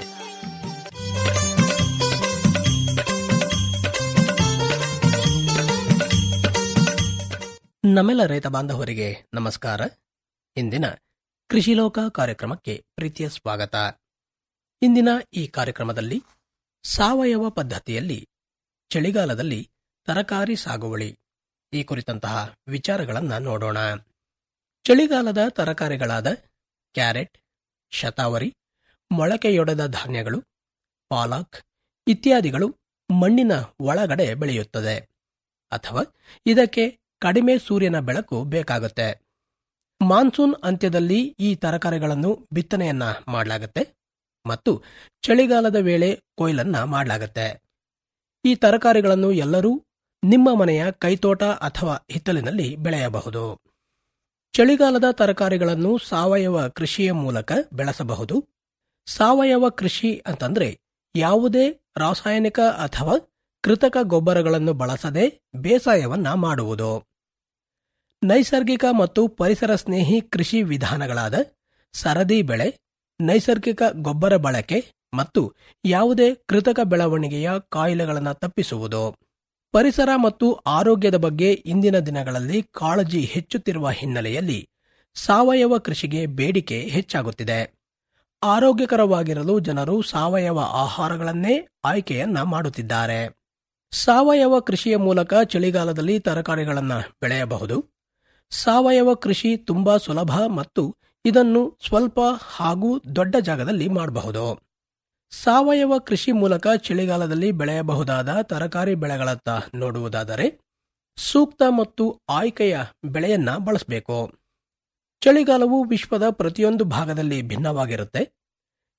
ನಮ್ಮೆಲ್ಲ ರೈತ ಬಾಂಧವರಿಗೆ ನಮಸ್ಕಾರ ಇಂದಿನ ಕೃಷಿ ಲೋಕ ಕಾರ್ಯಕ್ರಮಕ್ಕೆ ಪ್ರೀತಿಯ ಸ್ವಾಗತ ಇಂದಿನ ಈ ಕಾರ್ಯಕ್ರಮದಲ್ಲಿ ಸಾವಯವ ಪದ್ಧತಿಯಲ್ಲಿ ಚಳಿಗಾಲದಲ್ಲಿ ತರಕಾರಿ ಸಾಗುವಳಿ ಈ ಕುರಿತಂತಹ ವಿಚಾರಗಳನ್ನ ನೋಡೋಣ ಚಳಿಗಾಲದ ತರಕಾರಿಗಳಾದ ಕ್ಯಾರೆಟ್ ಶತಾವರಿ ಮೊಳಕೆಯೊಡೆದ ಧಾನ್ಯಗಳು ಪಾಲಕ್ ಇತ್ಯಾದಿಗಳು ಮಣ್ಣಿನ ಒಳಗಡೆ ಬೆಳೆಯುತ್ತದೆ ಅಥವಾ ಇದಕ್ಕೆ ಕಡಿಮೆ ಸೂರ್ಯನ ಬೆಳಕು ಬೇಕಾಗುತ್ತೆ ಮಾನ್ಸೂನ್ ಅಂತ್ಯದಲ್ಲಿ ಈ ತರಕಾರಿಗಳನ್ನು ಬಿತ್ತನೆಯನ್ನ ಮಾಡಲಾಗುತ್ತೆ ಮತ್ತು ಚಳಿಗಾಲದ ವೇಳೆ ಕೊಯ್ಲನ್ನ ಮಾಡಲಾಗುತ್ತೆ ಈ ತರಕಾರಿಗಳನ್ನು ಎಲ್ಲರೂ ನಿಮ್ಮ ಮನೆಯ ಕೈತೋಟ ಅಥವಾ ಹಿತ್ತಲಿನಲ್ಲಿ ಬೆಳೆಯಬಹುದು ಚಳಿಗಾಲದ ತರಕಾರಿಗಳನ್ನು ಸಾವಯವ ಕೃಷಿಯ ಮೂಲಕ ಬೆಳೆಸಬಹುದು ಸಾವಯವ ಕೃಷಿ ಅಂತಂದ್ರೆ ಯಾವುದೇ ರಾಸಾಯನಿಕ ಅಥವಾ ಕೃತಕ ಗೊಬ್ಬರಗಳನ್ನು ಬಳಸದೆ ಬೇಸಾಯವನ್ನ ಮಾಡುವುದು ನೈಸರ್ಗಿಕ ಮತ್ತು ಪರಿಸರ ಸ್ನೇಹಿ ಕೃಷಿ ವಿಧಾನಗಳಾದ ಸರದಿ ಬೆಳೆ ನೈಸರ್ಗಿಕ ಗೊಬ್ಬರ ಬಳಕೆ ಮತ್ತು ಯಾವುದೇ ಕೃತಕ ಬೆಳವಣಿಗೆಯ ಕಾಯಿಲೆಗಳನ್ನು ತಪ್ಪಿಸುವುದು ಪರಿಸರ ಮತ್ತು ಆರೋಗ್ಯದ ಬಗ್ಗೆ ಇಂದಿನ ದಿನಗಳಲ್ಲಿ ಕಾಳಜಿ ಹೆಚ್ಚುತ್ತಿರುವ ಹಿನ್ನೆಲೆಯಲ್ಲಿ ಸಾವಯವ ಕೃಷಿಗೆ ಬೇಡಿಕೆ ಹೆಚ್ಚಾಗುತ್ತಿದೆ ಆರೋಗ್ಯಕರವಾಗಿರಲು ಜನರು ಸಾವಯವ ಆಹಾರಗಳನ್ನೇ ಆಯ್ಕೆಯನ್ನ ಮಾಡುತ್ತಿದ್ದಾರೆ ಸಾವಯವ ಕೃಷಿಯ ಮೂಲಕ ಚಳಿಗಾಲದಲ್ಲಿ ತರಕಾರಿಗಳನ್ನು ಬೆಳೆಯಬಹುದು ಸಾವಯವ ಕೃಷಿ ತುಂಬಾ ಸುಲಭ ಮತ್ತು ಇದನ್ನು ಸ್ವಲ್ಪ ಹಾಗೂ ದೊಡ್ಡ ಜಾಗದಲ್ಲಿ ಮಾಡಬಹುದು ಸಾವಯವ ಕೃಷಿ ಮೂಲಕ ಚಳಿಗಾಲದಲ್ಲಿ ಬೆಳೆಯಬಹುದಾದ ತರಕಾರಿ ಬೆಳೆಗಳತ್ತ ನೋಡುವುದಾದರೆ ಸೂಕ್ತ ಮತ್ತು ಆಯ್ಕೆಯ ಬೆಳೆಯನ್ನ ಬಳಸಬೇಕು ಚಳಿಗಾಲವು ವಿಶ್ವದ ಪ್ರತಿಯೊಂದು ಭಾಗದಲ್ಲಿ ಭಿನ್ನವಾಗಿರುತ್ತೆ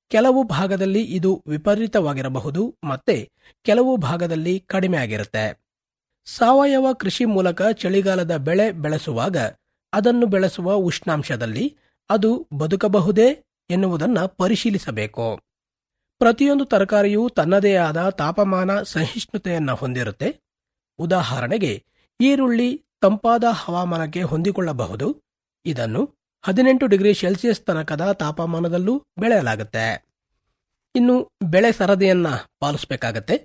ಕೆಲವು ಭಾಗದಲ್ಲಿ ಇದು ವಿಪರೀತವಾಗಿರಬಹುದು ಮತ್ತೆ ಕೆಲವು ಭಾಗದಲ್ಲಿ ಕಡಿಮೆ ಆಗಿರುತ್ತೆ ಸಾವಯವ ಕೃಷಿ ಮೂಲಕ ಚಳಿಗಾಲದ ಬೆಳೆ ಬೆಳೆಸುವಾಗ ಅದನ್ನು ಬೆಳೆಸುವ ಉಷ್ಣಾಂಶದಲ್ಲಿ ಅದು ಬದುಕಬಹುದೇ ಎನ್ನುವುದನ್ನು ಪರಿಶೀಲಿಸಬೇಕು ಪ್ರತಿಯೊಂದು ತರಕಾರಿಯೂ ತನ್ನದೇ ಆದ ತಾಪಮಾನ ಸಹಿಷ್ಣುತೆಯನ್ನು ಹೊಂದಿರುತ್ತೆ ಉದಾಹರಣೆಗೆ ಈರುಳ್ಳಿ ತಂಪಾದ ಹವಾಮಾನಕ್ಕೆ ಹೊಂದಿಕೊಳ್ಳಬಹುದು ಇದನ್ನು ಹದಿನೆಂಟು ಡಿಗ್ರಿ ಸೆಲ್ಸಿಯಸ್ ತನಕದ ತಾಪಮಾನದಲ್ಲೂ ಬೆಳೆಯಲಾಗುತ್ತೆ ಇನ್ನು ಬೆಳೆ ಸರದಿಯನ್ನ ಪಾಲಿಸಬೇಕಾಗತ್ತೆ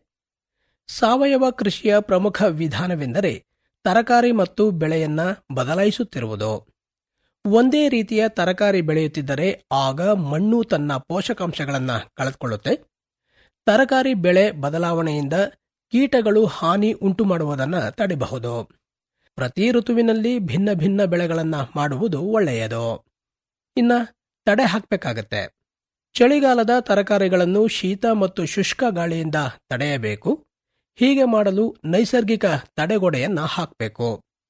ಸಾವಯವ ಕೃಷಿಯ ಪ್ರಮುಖ ವಿಧಾನವೆಂದರೆ ತರಕಾರಿ ಮತ್ತು ಬೆಳೆಯನ್ನ ಬದಲಾಯಿಸುತ್ತಿರುವುದು ಒಂದೇ ರೀತಿಯ ತರಕಾರಿ ಬೆಳೆಯುತ್ತಿದ್ದರೆ ಆಗ ಮಣ್ಣು ತನ್ನ ಪೋಷಕಾಂಶಗಳನ್ನು ಕಳೆದುಕೊಳ್ಳುತ್ತೆ ತರಕಾರಿ ಬೆಳೆ ಬದಲಾವಣೆಯಿಂದ ಕೀಟಗಳು ಹಾನಿ ಉಂಟು ಮಾಡುವುದನ್ನು ತಡೆಯಬಹುದು ಪ್ರತಿ ಋತುವಿನಲ್ಲಿ ಭಿನ್ನ ಭಿನ್ನ ಬೆಳೆಗಳನ್ನ ಮಾಡುವುದು ಒಳ್ಳೆಯದು ಇನ್ನ ತಡೆ ಹಾಕಬೇಕಾಗತ್ತೆ ಚಳಿಗಾಲದ ತರಕಾರಿಗಳನ್ನು ಶೀತ ಮತ್ತು ಶುಷ್ಕ ಗಾಳಿಯಿಂದ ತಡೆಯಬೇಕು ಹೀಗೆ ಮಾಡಲು ನೈಸರ್ಗಿಕ ತಡೆಗೋಡೆಯನ್ನ ಹಾಕಬೇಕು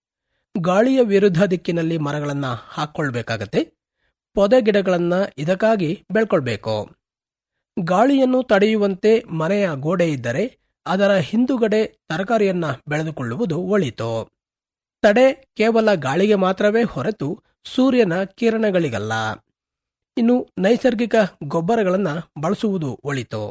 ಗಾಳಿಯ ವಿರುದ್ಧ ದಿಕ್ಕಿನಲ್ಲಿ ಮರಗಳನ್ನ ಹಾಕೊಳ್ಬೇಕಾಗತ್ತೆ ಪೊದೆ ಗಿಡಗಳನ್ನ ಇದಕ್ಕಾಗಿ ಬೆಳ್ಕೊಳ್ಬೇಕು ಗಾಳಿಯನ್ನು ತಡೆಯುವಂತೆ ಮನೆಯ ಗೋಡೆ ಇದ್ದರೆ ಅದರ ಹಿಂದುಗಡೆ ತರಕಾರಿಯನ್ನ ಬೆಳೆದುಕೊಳ್ಳುವುದು ಒಳಿತು ತಡೆ ಕೇವಲ ಗಾಳಿಗೆ ಮಾತ್ರವೇ ಹೊರತು ಸೂರ್ಯನ ಕಿರಣಗಳಿಗಲ್ಲ ಇನ್ನು ನೈಸರ್ಗಿಕ ಗೊಬ್ಬರಗಳನ್ನು ಬಳಸುವುದು ಒಳಿತು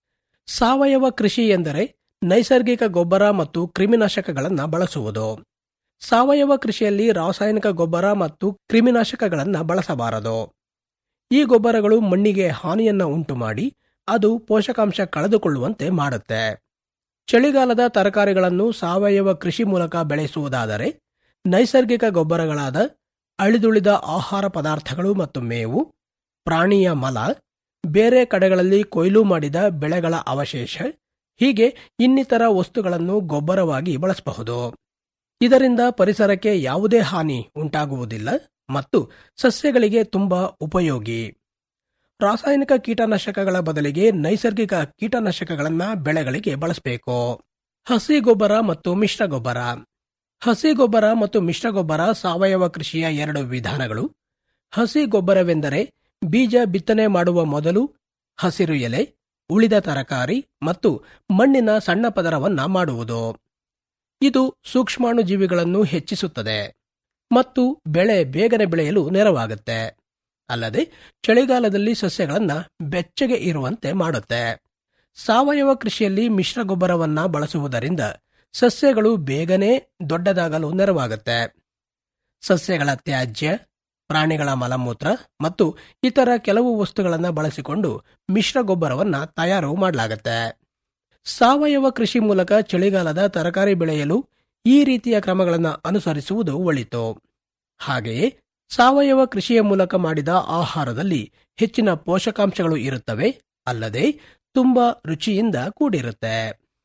ಸಾವಯವ ಕೃಷಿ ಎಂದರೆ ನೈಸರ್ಗಿಕ ಗೊಬ್ಬರ ಮತ್ತು ಕ್ರಿಮಿನಾಶಕಗಳನ್ನು ಬಳಸುವುದು ಸಾವಯವ ಕೃಷಿಯಲ್ಲಿ ರಾಸಾಯನಿಕ ಗೊಬ್ಬರ ಮತ್ತು ಕ್ರಿಮಿನಾಶಕಗಳನ್ನು ಬಳಸಬಾರದು ಈ ಗೊಬ್ಬರಗಳು ಮಣ್ಣಿಗೆ ಹಾನಿಯನ್ನ ಉಂಟು ಮಾಡಿ ಅದು ಪೋಷಕಾಂಶ ಕಳೆದುಕೊಳ್ಳುವಂತೆ ಮಾಡುತ್ತೆ ಚಳಿಗಾಲದ ತರಕಾರಿಗಳನ್ನು ಸಾವಯವ ಕೃಷಿ ಮೂಲಕ ಬೆಳೆಸುವುದಾದರೆ ನೈಸರ್ಗಿಕ ಗೊಬ್ಬರಗಳಾದ ಅಳಿದುಳಿದ ಆಹಾರ ಪದಾರ್ಥಗಳು ಮತ್ತು ಮೇವು ಪ್ರಾಣಿಯ ಮಲ ಬೇರೆ ಕಡೆಗಳಲ್ಲಿ ಕೊಯ್ಲು ಮಾಡಿದ ಬೆಳೆಗಳ ಅವಶೇಷ ಹೀಗೆ ಇನ್ನಿತರ ವಸ್ತುಗಳನ್ನು ಗೊಬ್ಬರವಾಗಿ ಬಳಸಬಹುದು ಇದರಿಂದ ಪರಿಸರಕ್ಕೆ ಯಾವುದೇ ಹಾನಿ ಉಂಟಾಗುವುದಿಲ್ಲ ಮತ್ತು ಸಸ್ಯಗಳಿಗೆ ತುಂಬಾ ಉಪಯೋಗಿ ರಾಸಾಯನಿಕ ಕೀಟನಾಶಕಗಳ ಬದಲಿಗೆ ನೈಸರ್ಗಿಕ ಕೀಟನಾಶಕಗಳನ್ನ ಬೆಳೆಗಳಿಗೆ ಬಳಸಬೇಕು ಹಸಿ ಗೊಬ್ಬರ ಮತ್ತು ಮಿಶ್ರ ಗೊಬ್ಬರ ಹಸಿ ಗೊಬ್ಬರ ಮತ್ತು ಮಿಶ್ರ ಗೊಬ್ಬರ ಸಾವಯವ ಕೃಷಿಯ ಎರಡು ವಿಧಾನಗಳು ಹಸಿ ಗೊಬ್ಬರವೆಂದರೆ ಬೀಜ ಬಿತ್ತನೆ ಮಾಡುವ ಮೊದಲು ಹಸಿರು ಎಲೆ ಉಳಿದ ತರಕಾರಿ ಮತ್ತು ಮಣ್ಣಿನ ಸಣ್ಣ ಪದರವನ್ನ ಮಾಡುವುದು ಇದು ಸೂಕ್ಷ್ಮಾಣುಜೀವಿಗಳನ್ನು ಹೆಚ್ಚಿಸುತ್ತದೆ ಮತ್ತು ಬೆಳೆ ಬೇಗನೆ ಬೆಳೆಯಲು ನೆರವಾಗುತ್ತೆ ಅಲ್ಲದೆ ಚಳಿಗಾಲದಲ್ಲಿ ಸಸ್ಯಗಳನ್ನ ಬೆಚ್ಚಗೆ ಇರುವಂತೆ ಮಾಡುತ್ತೆ ಸಾವಯವ ಕೃಷಿಯಲ್ಲಿ ಮಿಶ್ರ ಗೊಬ್ಬರವನ್ನ ಬಳಸುವುದರಿಂದ ಸಸ್ಯಗಳು ಬೇಗನೆ ದೊಡ್ಡದಾಗಲು ನೆರವಾಗುತ್ತೆ ಸಸ್ಯಗಳ ತ್ಯಾಜ್ಯ ಪ್ರಾಣಿಗಳ ಮಲಮೂತ್ರ ಮತ್ತು ಇತರ ಕೆಲವು ವಸ್ತುಗಳನ್ನು ಬಳಸಿಕೊಂಡು ಮಿಶ್ರ ಗೊಬ್ಬರವನ್ನ ತಯಾರು ಮಾಡಲಾಗುತ್ತೆ ಸಾವಯವ ಕೃಷಿ ಮೂಲಕ ಚಳಿಗಾಲದ ತರಕಾರಿ ಬೆಳೆಯಲು ಈ ರೀತಿಯ ಕ್ರಮಗಳನ್ನು ಅನುಸರಿಸುವುದು ಒಳಿತು ಹಾಗೆಯೇ ಸಾವಯವ ಕೃಷಿಯ ಮೂಲಕ ಮಾಡಿದ ಆಹಾರದಲ್ಲಿ ಹೆಚ್ಚಿನ ಪೋಷಕಾಂಶಗಳು ಇರುತ್ತವೆ ಅಲ್ಲದೆ ತುಂಬಾ ರುಚಿಯಿಂದ ಕೂಡಿರುತ್ತೆ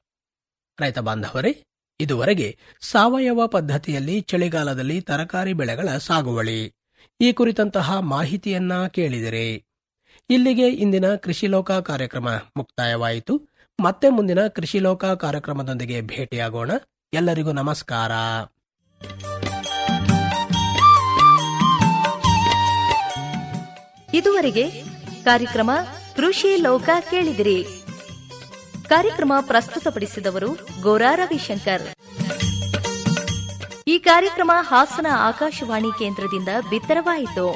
ರೈತ ಬಾಂಧವರೇ ಇದುವರೆಗೆ ಸಾವಯವ ಪದ್ಧತಿಯಲ್ಲಿ ಚಳಿಗಾಲದಲ್ಲಿ ತರಕಾರಿ ಬೆಳೆಗಳ ಸಾಗುವಳಿ ಈ ಕುರಿತಂತಹ ಮಾಹಿತಿಯನ್ನ ಕೇಳಿದಿರಿ ಇಲ್ಲಿಗೆ ಇಂದಿನ ಕೃಷಿ ಲೋಕ ಕಾರ್ಯಕ್ರಮ ಮುಕ್ತಾಯವಾಯಿತು ಮತ್ತೆ ಮುಂದಿನ ಕೃಷಿ ಲೋಕ ಕಾರ್ಯಕ್ರಮದೊಂದಿಗೆ ಭೇಟಿಯಾಗೋಣ ಎಲ್ಲರಿಗೂ ನಮಸ್ಕಾರ ಇದುವರೆಗೆ ಕಾರ್ಯಕ್ರಮ ಕೃಷಿ ಲೋಕ ಕೇಳಿದಿರಿ ಕಾರ್ಯಕ್ರಮ ಪ್ರಸ್ತುತಪಡಿಸಿದವರು ಗೋರಾ ರವಿಶಂಕರ್ ಈ ಕಾರ್ಯಕ್ರಮ ಹಾಸನ ಆಕಾಶವಾಣಿ ಕೇಂದ್ರದಿಂದ ಬಿತ್ತರವಾಯಿತು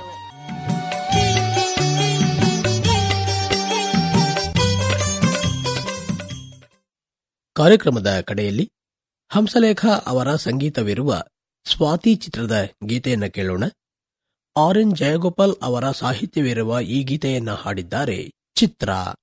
ಕಾರ್ಯಕ್ರಮದ ಕಡೆಯಲ್ಲಿ ಹಂಸಲೇಖ ಅವರ ಸಂಗೀತವಿರುವ ಸ್ವಾತಿ ಚಿತ್ರದ ಗೀತೆಯನ್ನು ಕೇಳೋಣ ಆರ್ ಎನ್ ಜಯಗೋಪಾಲ್ ಅವರ ಸಾಹಿತ್ಯವಿರುವ ಈ ಗೀತೆಯನ್ನು ಹಾಡಿದ್ದಾರೆ ಚಿತ್ರ